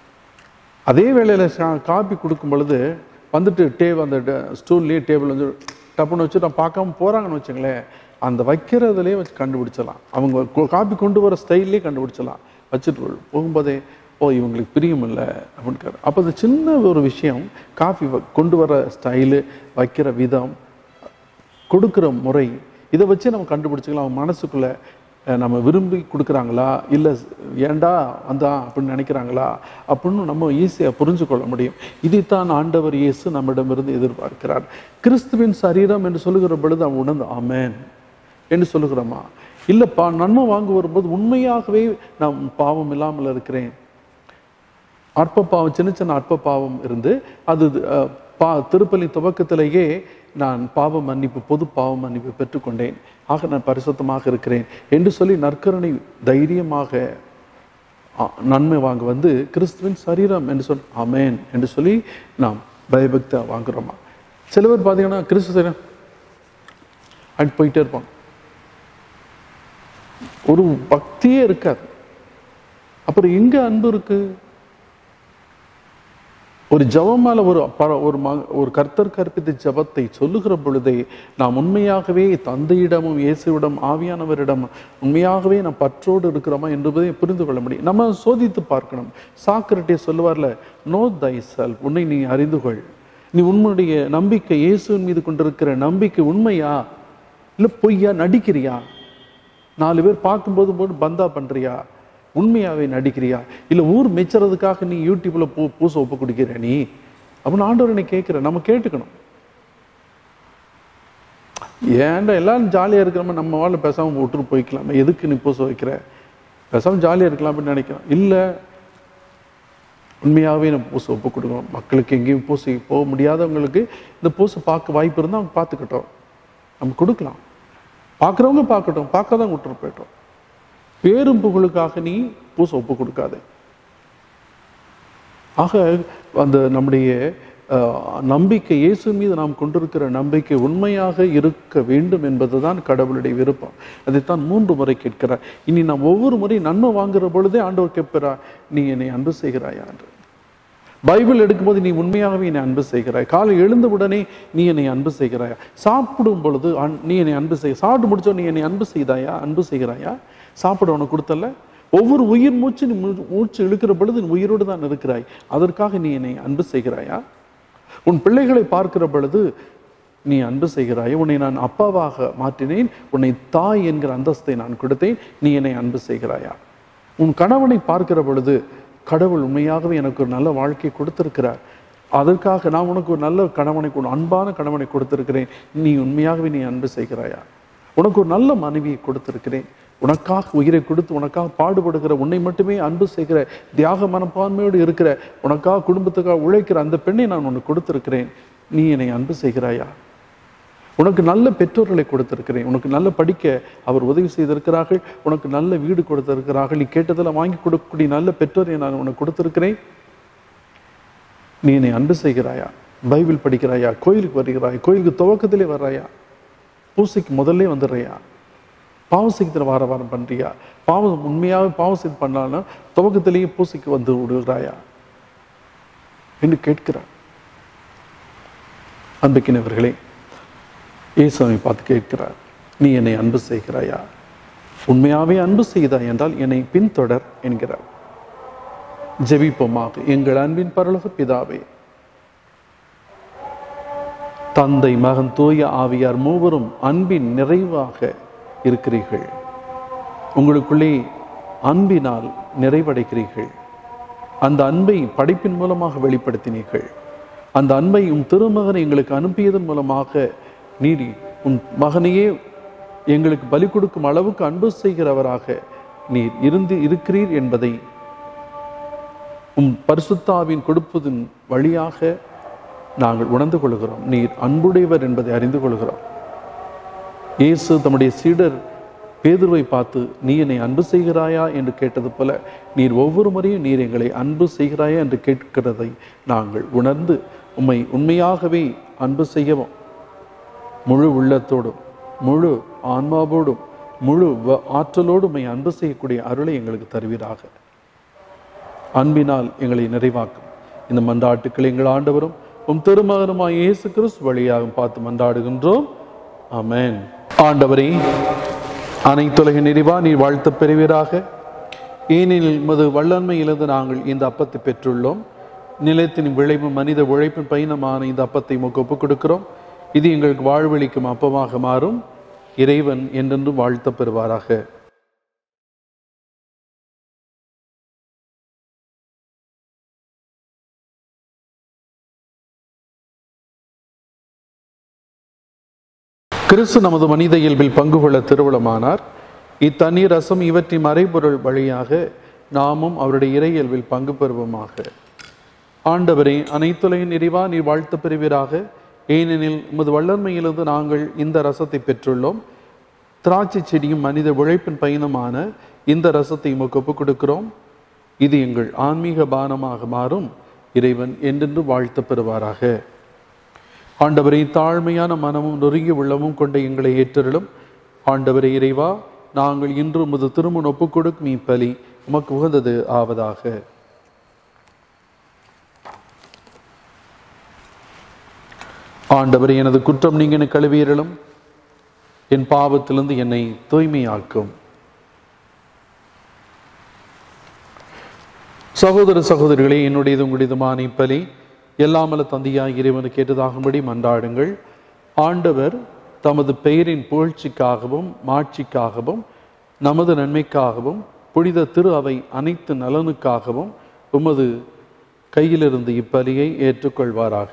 அதே வேளையில் காபி கொடுக்கும் பொழுது வந்துட்டு டேபிள் அந்த ஸ்டூல்லேயே டேபிள் வந்து டப்புன்னு வச்சு நான் பார்க்காம போகிறாங்கன்னு வச்சுங்களேன் அந்த வைக்கிறதுலேயே வச்சு கண்டுபிடிச்சலாம் அவங்க கொ- காபி கொண்டு வர ஸ்டைல்லே கண்டுபிடிச்சலாம் வச்சுட்டு போ- போகும்போதே ஓ இவங்களுக்கு பிரியம் இல்லை அப்படின்னு கேட்டு அப்போ அந்த சின்ன ஒரு விஷயம் காஃபி கொண்டு வர ஸ்டைலு வைக்கிற விதம் கொடுக்குற முறை இதை வச்சு நம்ம கண்டுபிடிச்சிக்கலாம் அவங்க மனசுக்குள்ள அஹ், நம்ம விரும்பி கொடுக்குறாங்களா இல்லை ஏண்டா வந்தா அப்படின்னு நினைக்கிறாங்களா அப்படின்னு நம்ம ஈஸியாக புரிஞ்சு கொள்ள முடியும் இதைத்தான் ஆண்டவர் இயேசு நம்மிடமிருந்து எதிர்பார்க்கிறார் கிறிஸ்துவின் சரீரம் என்று சொல்லுகிற பொழுது அவன் உணர்ந்து ஆமென் என்று சொல்லுகிறோமா இல்லைப்பா நன்மை வாங்க வரும்போது உண்மையாகவே நான் பாவம் இல்லாமல் இருக்கிறேன் அற்ப பாவம் சின்ன சின்ன அற்ப பாவம் இருந்து அது அஹ், பா திருப்பலி துவக்கத்திலேயே நான் பாவ மன்னிப்பு பொது பாவ மன்னிப்பு பெற்றுக்கொண்டேன் ஆக நான் பரிசுத்தமாக இருக்கிறேன் என்று சொல்லி நற்கருணை தைரியமாக ஆ, நன்மை வாங்க வந்து கிறிஸ்துவின் சரீரம் என்று சொல் ஆமென் என்று சொல்லி நாம் பயபக்தா வாங்குறோமா சில பேர் பார்த்தீங்கன்னா கிறிஸ்து சரீரம் அட் போயிட்டே இருப்பாங்க ஒரு பக்தியே இருக்காது அப்புறம் எங்க அன்பு இருக்கு ஒரு ஜெபமால ஒரு பர- ஒரு ம- ஒரு கர்த்தர் கற்பித்த ஜெபத்தை சொல்லுகிற பொழுதே நாம் உண்மையாகவே தந்தையிடமும் இயேசுவிடம் ஆவியானவரிடம் உண்மையாகவே நாம் பற்றோடு இருக்கிறோமா என்பதை புரிந்து கொள்ள முடியும் நம்ம சோதித்து பார்க்கணும் சாக்கிரட்டே சொல்லுவார்ல நோ தை செல்ஃப் உன்னை நீ அறிந்து கொள் நீ உன்னுடைய நம்பிக்கை இயேசுவின் மீது கொண்டிருக்கிற நம்பிக்கை உண்மையா இல்லை பொய்யா நடிக்கிறியா நாலு பேர் பார்க்கும்போது போட்டு பந்தா பண்றியா உண்மையாவே நடிக்கிறியா இல்ல ஊர் மெச்சுறதுக்காக நீ யூடியூப்ல பூ பூச ஒப்பு குடிக்கிற நீ அப்படின்னு ஆண்டவர் என்னை கேட்கிற நம்ம கேட்டுக்கணும் ஏன்டா எல்லாரும் ஜாலியா இருக்கிறோம நம்ம வாழ் பேசாம விட்டுட்டு போய்க்கலாமே எதுக்கு நீ பூச வைக்கிற பேசாம ஜாலியா இருக்கலாம் அப்படின்னு நினைக்கிறோம் இல்ல உண்மையாகவே நம்ம பூசை ஒப்பு கொடுக்கணும் மக்களுக்கு எங்கேயும் பூசை போக முடியாதவங்களுக்கு இந்த பூசை பார்க்க வாய்ப்பு இருந்தால் அவங்க பார்த்துக்கிட்டோம் நம்ம கொடுக்கலாம் பார்க்குறவங்க பார்க்கட்டும் பார்க்காதவங்க விட்டுட்டு போயிட்டோம் பேரும் புகழுக்காக நீ பூசை ஒப்பு கொடுக்காதே ஆக அந்த நம்முடைய அஹ், நம்பிக்கை இயேசு மீது நாம் கொண்டிருக்கிற நம்பிக்கை உண்மையாக இருக்க வேண்டும் என்பதுதான் கடவுளுடைய விருப்பம் அதைத்தான் மூன்று முறை கேட்கிறார் இனி நாம் ஒவ்வொரு முறை நன்மை வாங்குற பொழுதே ஆண்டவர் கேட்கிறார் நீ என்னை அன்பு செய்கிறாயா என்று பைபிள் எடுக்கும்போது நீ உண்மையாகவே என்னை அன்பு செய்கிறாய் காலை எழுந்த உடனே நீ என்னை அன்பு செய்கிறாயா சாப்பிடும் பொழுது அன்- நீ என்னை அன்பு செய் சாப்பிட்டு முடிச்சோ நீ என்னை அன்பு செய்தாயா அன்பு செய்கிறாயா சாப்பிட உனக்கு கொடுத்தல ஒவ்வொரு உயிர் மூச்சு நீ மூ- மூச்சு இழுக்கிற பொழுது நீ உயிரோடு தான் இருக்கிறாய் அதற்காக நீ என்னை அன்பு செய்கிறாயா உன் பிள்ளைகளை பார்க்கிற பொழுது நீ அன்பு செய்கிறாய் உன்னை நான் அப்பாவாக மாற்றினேன் உன்னை தாய் என்கிற அந்தஸ்தை நான் கொடுத்தேன் நீ என்னை அன்பு செய்கிறாயா உன் கணவனை பார்க்கிற பொழுது கடவுள் உண்மையாகவே எனக்கு ஒரு நல்ல வாழ்க்கை கொடுத்திருக்கிறார் அதற்காக நான் உனக்கு ஒரு நல்ல கணவனை கொடு- அன்பான கணவனை கொடுத்திருக்கிறேன் நீ உண்மையாகவே நீ அன்பு செய்கிறாயா உனக்கு ஒரு நல்ல மனைவியை கொடுத்திருக்கிறேன் உனக்காக உயிரை கொடுத்து உனக்காக பாடுபடுகிற உன்னை மட்டுமே அன்பு செய்கிற தியாக மனப்பான்மையோடு இருக்கிற உனக்காக குடும்பத்துக்காக உழைக்கிற அந்த பெண்ணை நான் உனக்கு கொடுத்திருக்கிறேன் நீ என்னை அன்பு செய்கிறாயா உனக்கு நல்ல பெற்றோர்களை கொடுத்திருக்கிறேன் உனக்கு நல்ல படிக்க அவர் உதவி செய்திருக்கிறார்கள் உனக்கு நல்ல வீடு கொடுத்திருக்கிறார்கள் நீ கேட்டதெல்லாம் வாங்கி கொடுக்கக்கூடிய நல்ல பெற்றோரை நான் உனக்கு கொடுத்திருக்கிறேன் நீ என்னை அன்பு செய்கிறாயா பைபிள் படிக்கிறாயா கோயிலுக்கு வருகிறாயா கோயிலுக்கு துவக்கத்திலே வர்றாயா பூசைக்கு முதல்ல வந்துடுறியா பாவ செய்தல் வார வாரம் பண்றியா பாவம் உண்மையாகவே பாவ செய்து பண்ணாலும் துவக்கத்திலேயே பூசைக்கு வந்து விடுகிறாயா என்று கேட்கிறார் அன்புக்கினவர்களே இயேசுவை பார்த்து கேட்கிறார் நீ என்னை அன்பு செய்கிறாயா உண்மையாவே அன்பு செய்தாய் என்றால் என்னை பின்தொடர் என்கிறார் ஜெபிப்போமாக எங்கள் அன்பின் பரலோக பிதாவே தந்தை மகன் தூய ஆவியார் மூவரும் அன்பின் நிறைவாக இருக்கிறீர்கள் உங்களுக்குள்ளே அன்பினால் நிறைவடைகிறீர்கள் அந்த அன்பை படைப்பின் மூலமாக வெளிப்படுத்தினீர்கள் அந்த அன்பை உன் திருமகனை எங்களுக்கு அனுப்பியதன் மூலமாக நீடி உன் மகனையே எங்களுக்கு பலி கொடுக்கும் அளவுக்கு அன்பு செய்கிறவராக நீர் இருந்து இருக்கிறீர் என்பதை உம் பரிசுத்தாவின் கொடுப்பதன் வழியாக நாங்கள் உணர்ந்து கொள்கிறோம் நீர் அன்புடையவர் என்பதை அறிந்து கொள்கிறோம் இயேசு தம்முடைய சீடர் பேதுருவை பார்த்து நீ என்னை அன்பு செய்கிறாயா என்று கேட்டது போல நீர் ஒவ்வொரு முறையும் நீர் எங்களை அன்பு செய்கிறாயா என்று கேட்கிறதை நாங்கள் உணர்ந்து உம்மை உண்மையாகவே அன்பு செய்யவும் முழு உள்ளத்தோடும் முழு ஆன்மாவோடும் முழு வ- ஆற்றலோடும் உம்மை அன்பு செய்யக்கூடிய அருளை எங்களுக்கு தருவீராக அன்பினால் எங்களை நிறைவாக்கும் இந்த மன்றாட்டுக்களை எங்கள் ஆண்டவரும் உம் திருமகனுமாய் இயேசு கிறிஸ்து வழியாக பார்த்து மன்றாடுகின்றோம் ஆமென் ஆண்டவரே அனைத்துலக நிறைவா நீர் வாழ்த்து பெறுவீராக ஏனெனில் மது வல்லன்மையிலிருந்து நாங்கள் இந்த அப்பத்தை பெற்றுள்ளோம் நிலத்தின் விளைவு மனித உழைப்பின் பயணமான இந்த அப்பத்தை உமக்கு ஒப்புக் கொடுக்கிறோம் இது எங்களுக்கு வாழ்வளிக்கும் அப்பமாக மாறும் இறைவன் என்றென்றும் வாழ்த்த பெறுவாராக கிறிஸ்து நமது மனித இயல்பில் பங்கு கொள்ள திருவுளமானார் இத்தண்ணீர் ரசம் இவற்றின் மறைபொருள் வழியாக நாமும் அவருடைய இறை இயல்பில் பங்கு பெறுவோமாக ஆண்டவரே அனைத்துலகின் நிறைவா நீர் வாழ்த்து பெறுவீராக ஏனெனில் உமது வல்லன்மையிலிருந்து நாங்கள் இந்த ரசத்தை பெற்றுள்ளோம் திராட்சை செடியும் மனித உழைப்பின் பயணமான இந்த ரசத்தை உமக்கு ஒப்புக் கொடுக்கிறோம் இது எங்கள் ஆன்மீக பானமாக மாறும் இறைவன் என்றென்று வாழ்த்து பெறுவாராக ஆண்டவரை தாழ்மையான மனமும் நொறுங்கிய உள்ளமும் கொண்ட எங்களை ஏற்றருளும் ஆண்டவரை இறைவா நாங்கள் இன்று உமது திருமண ஒப்புக் கொடுக்கும் இப்பலி உமக்கு உகந்தது ஆவதாக ஆண்டவரை எனது குற்றம் நீங்க எனக்கு கழுவியறலும் என் பாவத்திலிருந்து என்னை தூய்மையாக்கும் சகோதர சகோதரிகளே என்னுடையது உங்களுடையதுமான இப்பலி எல்லாமல தந்தையாய் இறைவனு கேட்டதாகும்படி மன்றாடுங்கள் ஆண்டவர் தமது பெயரின் புகழ்ச்சிக்காகவும் மாட்சிக்காகவும் நமது நன்மைக்காகவும் புனித திரு அவை அனைத்து நலனுக்காகவும் உமது கையிலிருந்து இப்பலியை ஏற்றுக்கொள்வாராக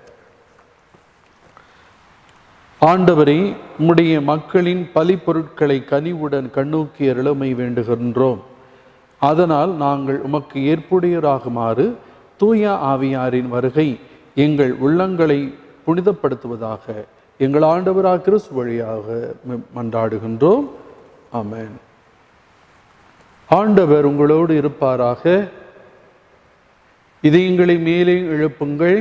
ஆண்டவரே உம்முடைய மக்களின் பலி பொருட்களை கனிவுடன் கண்ணோக்கி அருளமை வேண்டுகின்றோம் அதனால் நாங்கள் உமக்கு ஏற்புடையராகுமாறு தூய ஆவியாரின் வருகை எங்கள் உள்ளங்களை புனிதப்படுத்துவதாக எங்கள் ஆண்டவராக கிறிஸ்து வழியாக ம- மன்றாடுகின்றோம் ஆமென் ஆண்டவர் உங்களோடு இருப்பாராக இதயங்களை மேலே எழுப்புங்கள்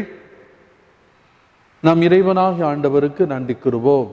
நம் இறைவனாகிய ஆண்டவருக்கு நன்றி கூறுவோம்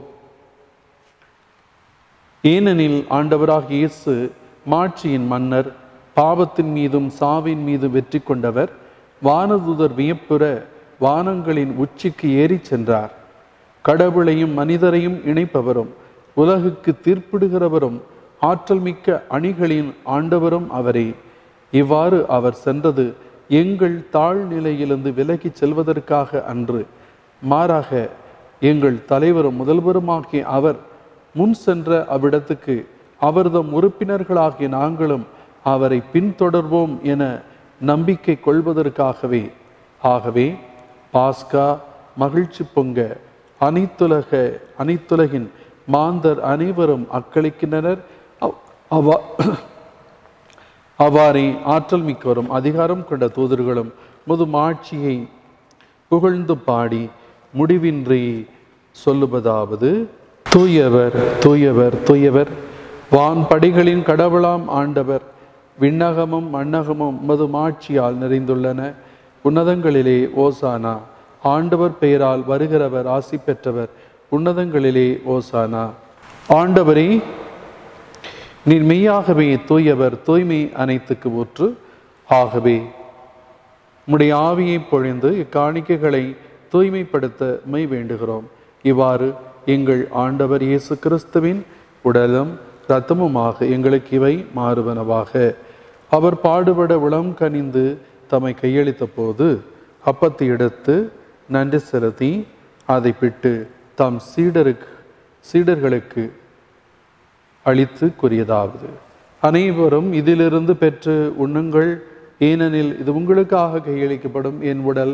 ஏனெனில் ஆண்டவராகிய இயேசு மாட்சியின் மன்னர் பாவத்தின் மீதும் சாவின் மீதும் வெற்றி கொண்டவர் வானதூதர் வியப்புற வானங்களின் உச்சிக்கு ஏறிச் சென்றார் கடவுளையும் மனிதரையும் இணைப்பவரும் உலகுக்கு தீர்ப்பிடுகிறவரும் ஆற்றல் மிக்க அணிகளின் ஆண்டவரும் அவரே இவ்வாறு அவர் சென்றது எங்கள் தாழ்நிலையிலிருந்து விலகிச் செல்வதற்காக அன்று மாறாக எங்கள் தலைவரும் முதல்வருமாகிய அவர் முன் சென்ற அவ்விடத்துக்கு அவர்தம் உறுப்பினர்களாகிய நாங்களும் அவரை பின்தொடர்வோம் என நம்பிக்கை கொள்வதற்காகவே ஆகவே பாஸ்கா மகிழ்ச்சி பொங்க அனைத்துலக அனைத்துலகின் மாந்தர் அனைவரும் அக்களிக்கின்றனர் அவ்- அவா அவ்வாறே ஆற்றல் மிக்கவரும் அதிகாரம் கொண்ட தூதர்களும் முது மாட்சியை புகழ்ந்து பாடி முடிவின்றி சொல்லுவதாவது தூயவர் தூயவர் தூயவர் வான் படிகளின் கடவுளாம் ஆண்டவர் விண்ணகமும் மண்ணகமும் மது மாட்சியால் நிறைந்துள்ளன உன்னதங்களிலே ஓசானா ஆண்டவர் பெயரால் வருகிறவர் ஆசி பெற்றவர் உன்னதங்களிலே ஓசானா ஆண்டவரே நீர் மெய்யாகவே தூயவர் தூய்மை அனைத்துக்கு ஊற்று ஆகவே உம்முடைய ஆவியை பொழிந்து இக்காணிக்கைகளை தூய்மைப்படுத்த மை வேண்டுகிறோம் இவ்வாறு எங்கள் ஆண்டவர் இயேசு கிறிஸ்துவின் உடலும் இரத்தமுமாக எங்களுக்கு இவை மாறுவனவாக அவர் பாடுபட உளம் கனிந்து தம்மை கையளித்த போது அப்பத்தை எடுத்து நன்றி செலுத்தி அதை பிட்டு தம் சீடருக்கு சீடர்களுக்கு அளித்து கூறியதாவது அனைவரும் இதிலிருந்து பெற்று உண்ணுங்கள் ஏனெனில் இது உங்களுக்காக கையளிக்கப்படும் என் உடல்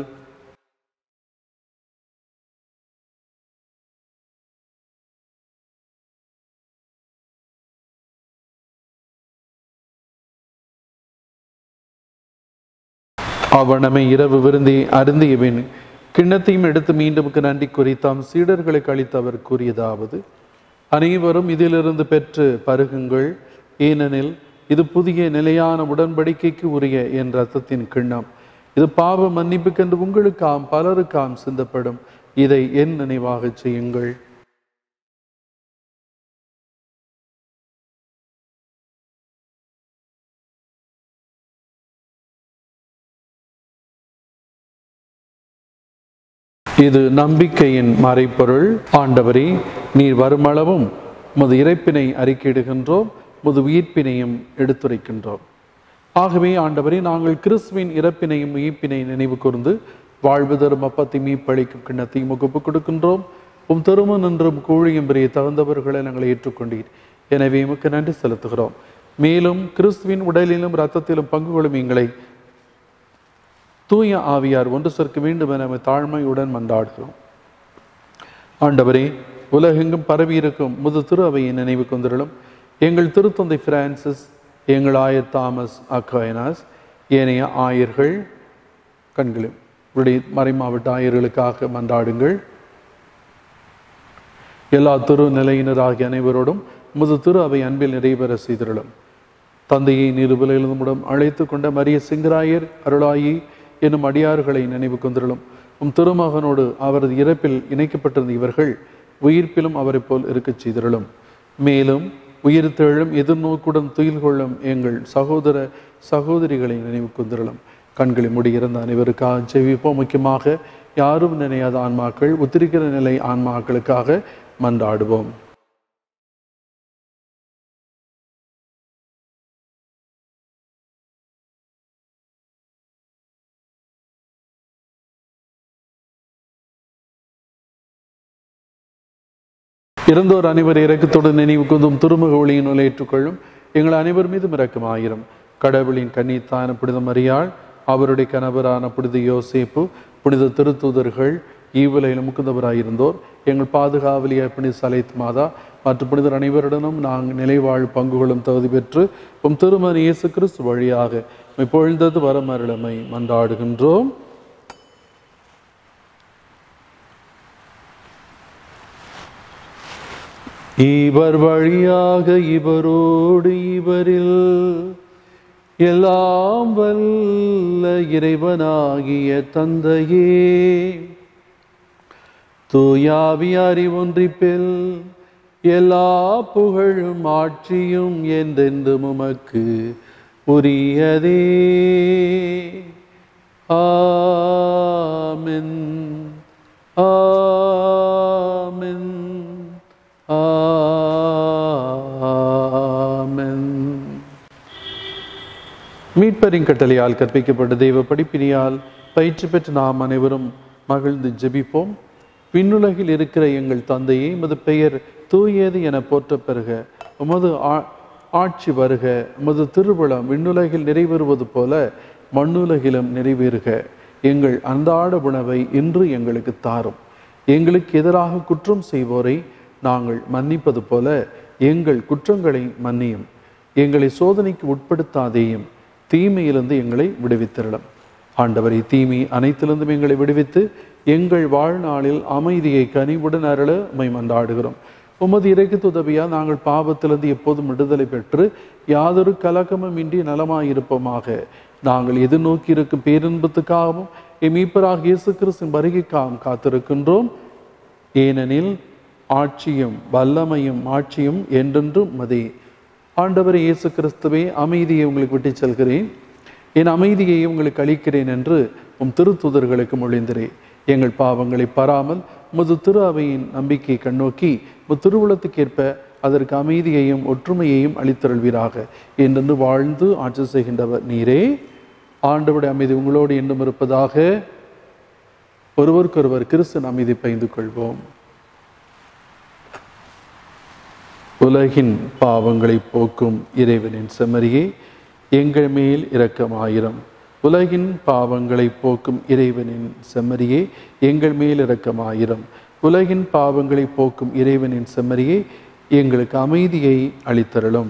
அவனமை இரவு விருந்தி அருந்தியபின் கிண்ணத்தையும் எடுத்து மீண்டும் நன்றி கூறி தாம் சீடர்களுக்கு அளித்து அவர் கூறியதாவது அனைவரும் இதிலிருந்து பெற்று பருகுங்கள் ஏனெனில் இது புதிய நிலையான உடன்படிக்கைக்கு உரிய என் ரத்தத்தின் கிண்ணம் இது பாவ மன்னிப்புக்கென்று உங்களுக்காம் பலருக்காம் சிந்தப்படும் இதை என் நினைவாக செய்யுங்கள் இது நம்பிக்கையின் மறைப்பொருள் ஆண்டவரே நீர் வருமளவும் முது இறைப்பினை அறிக்கையிடுகின்றோம் முது உயிர்ப்பினையும் எடுத்துரைக்கின்றோம் ஆகவே ஆண்டவரே நாங்கள் கிறிஸ்துவின் இறப்பினையும் உயிர்ப்பினை நினைவு கூர்ந்து வாழ்வு தரும் அப்பத்தை மீப்பளிக்கும் கிண்ணத்தையும் முகப்பு கொடுக்கின்றோம் உம் திருமன் என்றும் கூழியும் பெரிய தகுந்தவர்களை நாங்கள் ஏற்றுக்கொண்டீர் எனவே உமக்கு நன்றி செலுத்துகிறோம் மேலும் கிறிஸ்துவின் உடலிலும் இரத்தத்திலும் பங்கு கொள்ளும் எங்களை தூய ஆவியார் ஒன்று சேர்க்க வேண்டும் என நம்ம தாழ்மையுடன் மன்றாடுகிறோம் ஆண்டவரே உலகெங்கும் பரவி இருக்கும் முது திரு அவையை நினைவு கொண்டிருளும் எங்கள் திருத்தந்தை பிரான்சிஸ் எங்கள் ஆயர் தாமஸ் அக்வைனாஸ் ஏனைய ஆயர்கள் கண்களும் உடைய மறைமாவட்ட ஆயர்களுக்காக மன்றாடுங்கள் எல்லா திரு நிலையினராகிய அனைவரோடும் முது திரு அவை அன்பில் நிறைவேற செய்திருளும் தந்தையை நிருபலிலும் அழைத்து கொண்ட மரிய சிங்கராயர் அருளாயி என்னும் அடியார்களை நினைவு கொண்டிருளும் உம் திருமகனோடு அவரது இறப்பில் இணைக்கப்பட்டிருந்த இவர்கள் உயிர்ப்பிலும் அவரை போல் இருக்கச் செய்திருளும் மேலும் உயிர்த்தெழும் எதிர்நோக்குடன் துயில் கொள்ளும் எங்கள் சகோதர சகோதரிகளை நினைவு கொண்டிருளும் கண்களை முடியிருந்த அனைவருக்காக செவிப்போம் முக்கியமாக யாரும் நினையாத ஆன்மாக்கள் உத்திரிக்கிற நிலை ஆன்மாக்களுக்காக மன்றாடுவோம் இறந்தோர் அனைவர் இறக்கத்தோடு நினைவு கொண்டும் திருமுக ஒளியின் உலை ஏற்றுக்கொள்ளும் எங்கள் அனைவர் மீதும் இரக்கம் ஆயிரம் கடவுளின் கன்னித்தான புனித மரியாள் அவருடைய கணவரான புனித யோசேப்பு புனித திருத்தூதர்கள் ஈவுலையில் முக்குந்தவராயிருந்தோர் எங்கள் பாதுகாவலிய புனித சலைத் மாதா மற்றும் புனிதர் அனைவருடனும் நாங்கள் நிலைவாழ் பங்குகளும் தகுதி பெற்று உம் திருமண இயேசு கிறிஸ்து வழியாக இப்பொழுந்தது வரமருளமை மன்றாடுகின்றோம் இவர் வழியாக இவரோடு இவரில் எல்லாம் வல்ல இறைவனாகிய தந்தையே தூயாவியாரி ஒன்றிப்பில் எல்லா புகழும் ஆட்சியும் என்றென்றும் உமக்கு உரியதே ஆமென் ஆமென் ஆமென் மீட்பரின் கட்டளையால் கற்பிக்கப்பட்ட தெய்வ படிப்பினியால் பயிற்சி பெற்ற நாம் அனைவரும் மகிழ்ந்து ஜெபிப்போம் விண்ணுலகில் இருக்கிற எங்கள் தந்தையே உமது பெயர் தூயது என போற்ற பெறுக உமது ஆ- ஆட்சி வருக உமது திருவிழம் விண்ணுலகில் நிறைவேறுவது போல மண்ணுலகிலும் நிறைவேறுக எங்கள் அன்றாட உணவை இன்று எங்களுக்கு தாரும் எங்களுக்கு எதிராக குற்றம் செய்வோரை நாங்கள் மன்னிப்பது போல எங்கள் குற்றங்களை மன்னியும் எங்களை சோதனைக்கு உட்படுத்தாதேயும் தீமையிலிருந்து எங்களை விடுவித்திரளும் ஆண்டவரை தீமை அனைத்திலிருந்தும் எங்களை விடுவித்து எங்கள் வாழ்நாளில் அமைதியை கனிவுடன் அருள மை மன்றாடுகிறோம் உமது இறைக்கு உதவியா நாங்கள் பாவத்திலிருந்து எப்போதும் விடுதலை பெற்று யாதொரு கலக்கமும் இன்றி நலமாயிருப்போமாக நாங்கள் எதிர்நோக்கி இருக்கும் பேரின்பத்துக்காகவும் எமீப்பராக இயேசு கிறிஸ்துவின் வருகைக்காகவும் காத்திருக்கின்றோம் ஏனெனில் ஆட்சியும் வல்லமையும் ஆட்சியும் என்றென்றும் மதே ஆண்டவர் இயேசு கிறிஸ்துவே அமைதியை உங்களுக்கு விட்டுச் செல்கிறேன் என் அமைதியை உங்களுக்கு அளிக்கிறேன் என்று உம் திருத்துதர்களுக்கு மொழிந்திரே எங்கள் பாவங்களை பாராமல் முது திரு அவையின் நம்பிக்கையை கண்ணோக்கி முத் திருவுளத்துக்கேற்ப அதற்கு அமைதியையும் ஒற்றுமையையும் அளித்தருள்வீராக என்றென்று வாழ்ந்து ஆட்சி செய்கின்றவர் நீரே ஆண்டவருடைய அமைதி உங்களோடு என்றும் இருப்பதாக ஒருவருக்கொருவர் கிறிஸ்தன் அமைதி பகிர்ந்து கொள்வோம் உலகின் பாவங்களை போக்கும் இறைவனின் செம்மறியே எங்கள் மேல் இரக்கமாயிரம் உலகின் பாவங்களை போக்கும் இறைவனின் செம்மறியே எங்கள் மேல் இரக்கமாயிரம் உலகின் பாவங்களை போக்கும் இறைவனின் செம்மறியே எங்களுக்கு அமைதியை அளித்தருளும்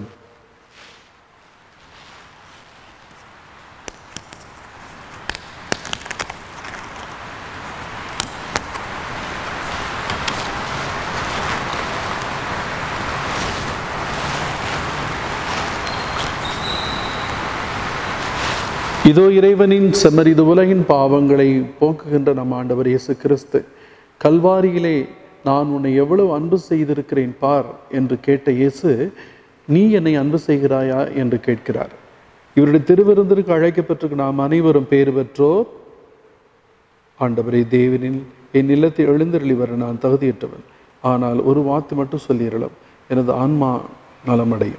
இதோ இறைவனின் செம்மறிது உலகின் பாவங்களை போக்குகின்ற நம் ஆண்டவர் இயேசு கிறிஸ்து கல்வாரியிலே நான் உன்னை எவ்வளவு அன்பு செய்திருக்கிறேன் பார் என்று கேட்ட இயேசு நீ என்னை அன்பு செய்கிறாயா என்று கேட்கிறார் இவருடைய திருவிருந்திற்கு அழைக்கப்பட்டிருக்க நாம் அனைவரும் பேறு பெற்றோர் ஆண்டவரே தேவனின் என் இல்லத்தை எழுந்தருளி வர நான் தகுதியற்றவன் ஆனால் ஒரு வார்த்தை மட்டும் சொல்லிடலாம் எனது ஆன்மா நலமடையும்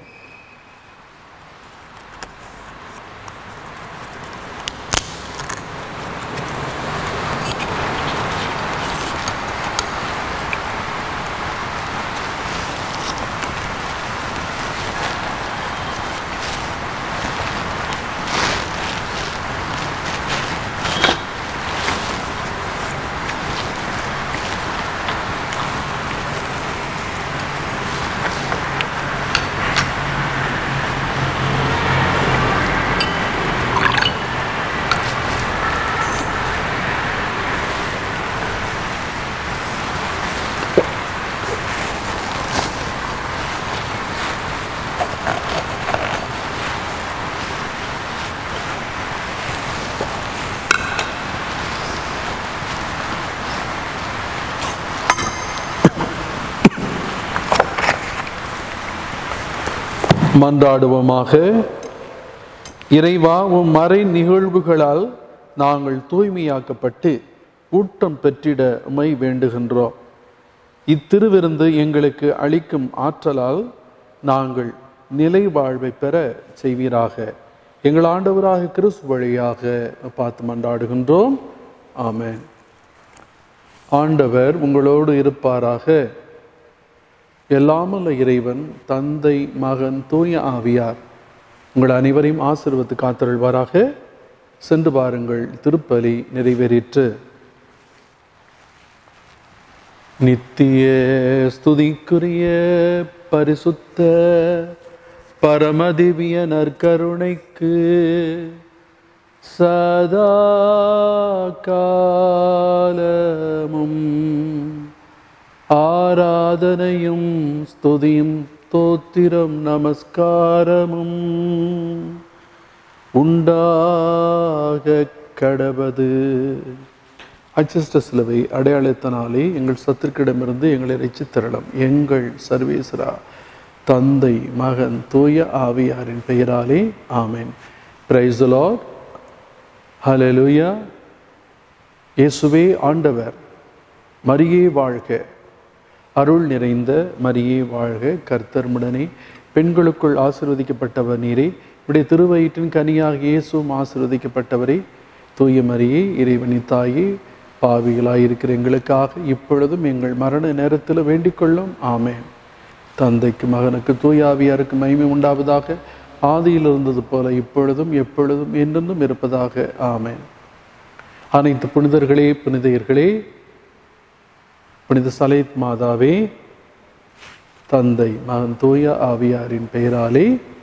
மன்றாடுவோமாக இறைவா உம் மறை நிகழ்வுகளால் நாங்கள் தூய்மையாக்கப்பட்டு ஊட்டம் பெற்றிட உமை வேண்டுகின்றோம் இத்திருவிருந்து எங்களுக்கு அளிக்கும் ஆற்றலால் நாங்கள் நிலை வாழ்வை பெற செய்வீராக எங்கள் ஆண்டவராக கிறிஸ்து வழியாக பார்த்து மன்றாடுகின்றோம் ஆமென் ஆண்டவர் உங்களோடு இருப்பாராக எல்லாமல்ல இறைவன் தந்தை மகன் தூய ஆவியார் உங்கள் அனைவரையும் ஆசீர்வத்து காத்தருள்வாராக சென்று பாருங்கள் திருப்பலி நிறைவேறிற்று நித்திய ஸ்துதிக்குரிய பரிசுத்த பரமதிவிய நற்கருணைக்கு சதா காலமும் ஆராதனையும் ஸ்துதியும் தோத்திரம் நமஸ்காரமும் உண்டாக கடவது அச்சிஷ்ட சிலுவை அடையாளத்தினாலே எங்கள் சத்துருக்கிடமிருந்து எங்களை ரசித்து தரலாம் எங்கள் சர்வேஸ்வரா தந்தை மகன் தூய ஆவியாரின் பெயராலே ஆமென் பிரைஸ் லார்ட் ஹalleluya இயேசுவே ஆண்டவர் மரியே வாழ்க அருள் நிறைந்த மரியே வாழ்க கர்த்தர் முடனே பெண்களுக்குள் ஆசீர்வதிக்கப்பட்டவர் நீரே உடைய திருவயிற்றின் கனியாக இயேசுவும் ஆசீர்வதிக்கப்பட்டவரே தூய மரியே இறைவனின் தாயே பாவிகளாய் இருக்கிற எங்களுக்காக இப்பொழுதும் எங்கள் மரண நேரத்தில் வேண்டிக் கொள்ளும் ஆமென் தந்தைக்கு மகனுக்கு தூயாவியாருக்கு மகிமை உண்டாவதாக ஆதியில் இருந்தது போல இப்பொழுதும் எப்பொழுதும் என்றென்றும் இருப்பதாக ஆமென் அனைத்து புனிதர்களே புனிதையர்களே புனித சலைத் மாதாவே தந்தை மகன் தூய ஆவியாரின் பெயராலே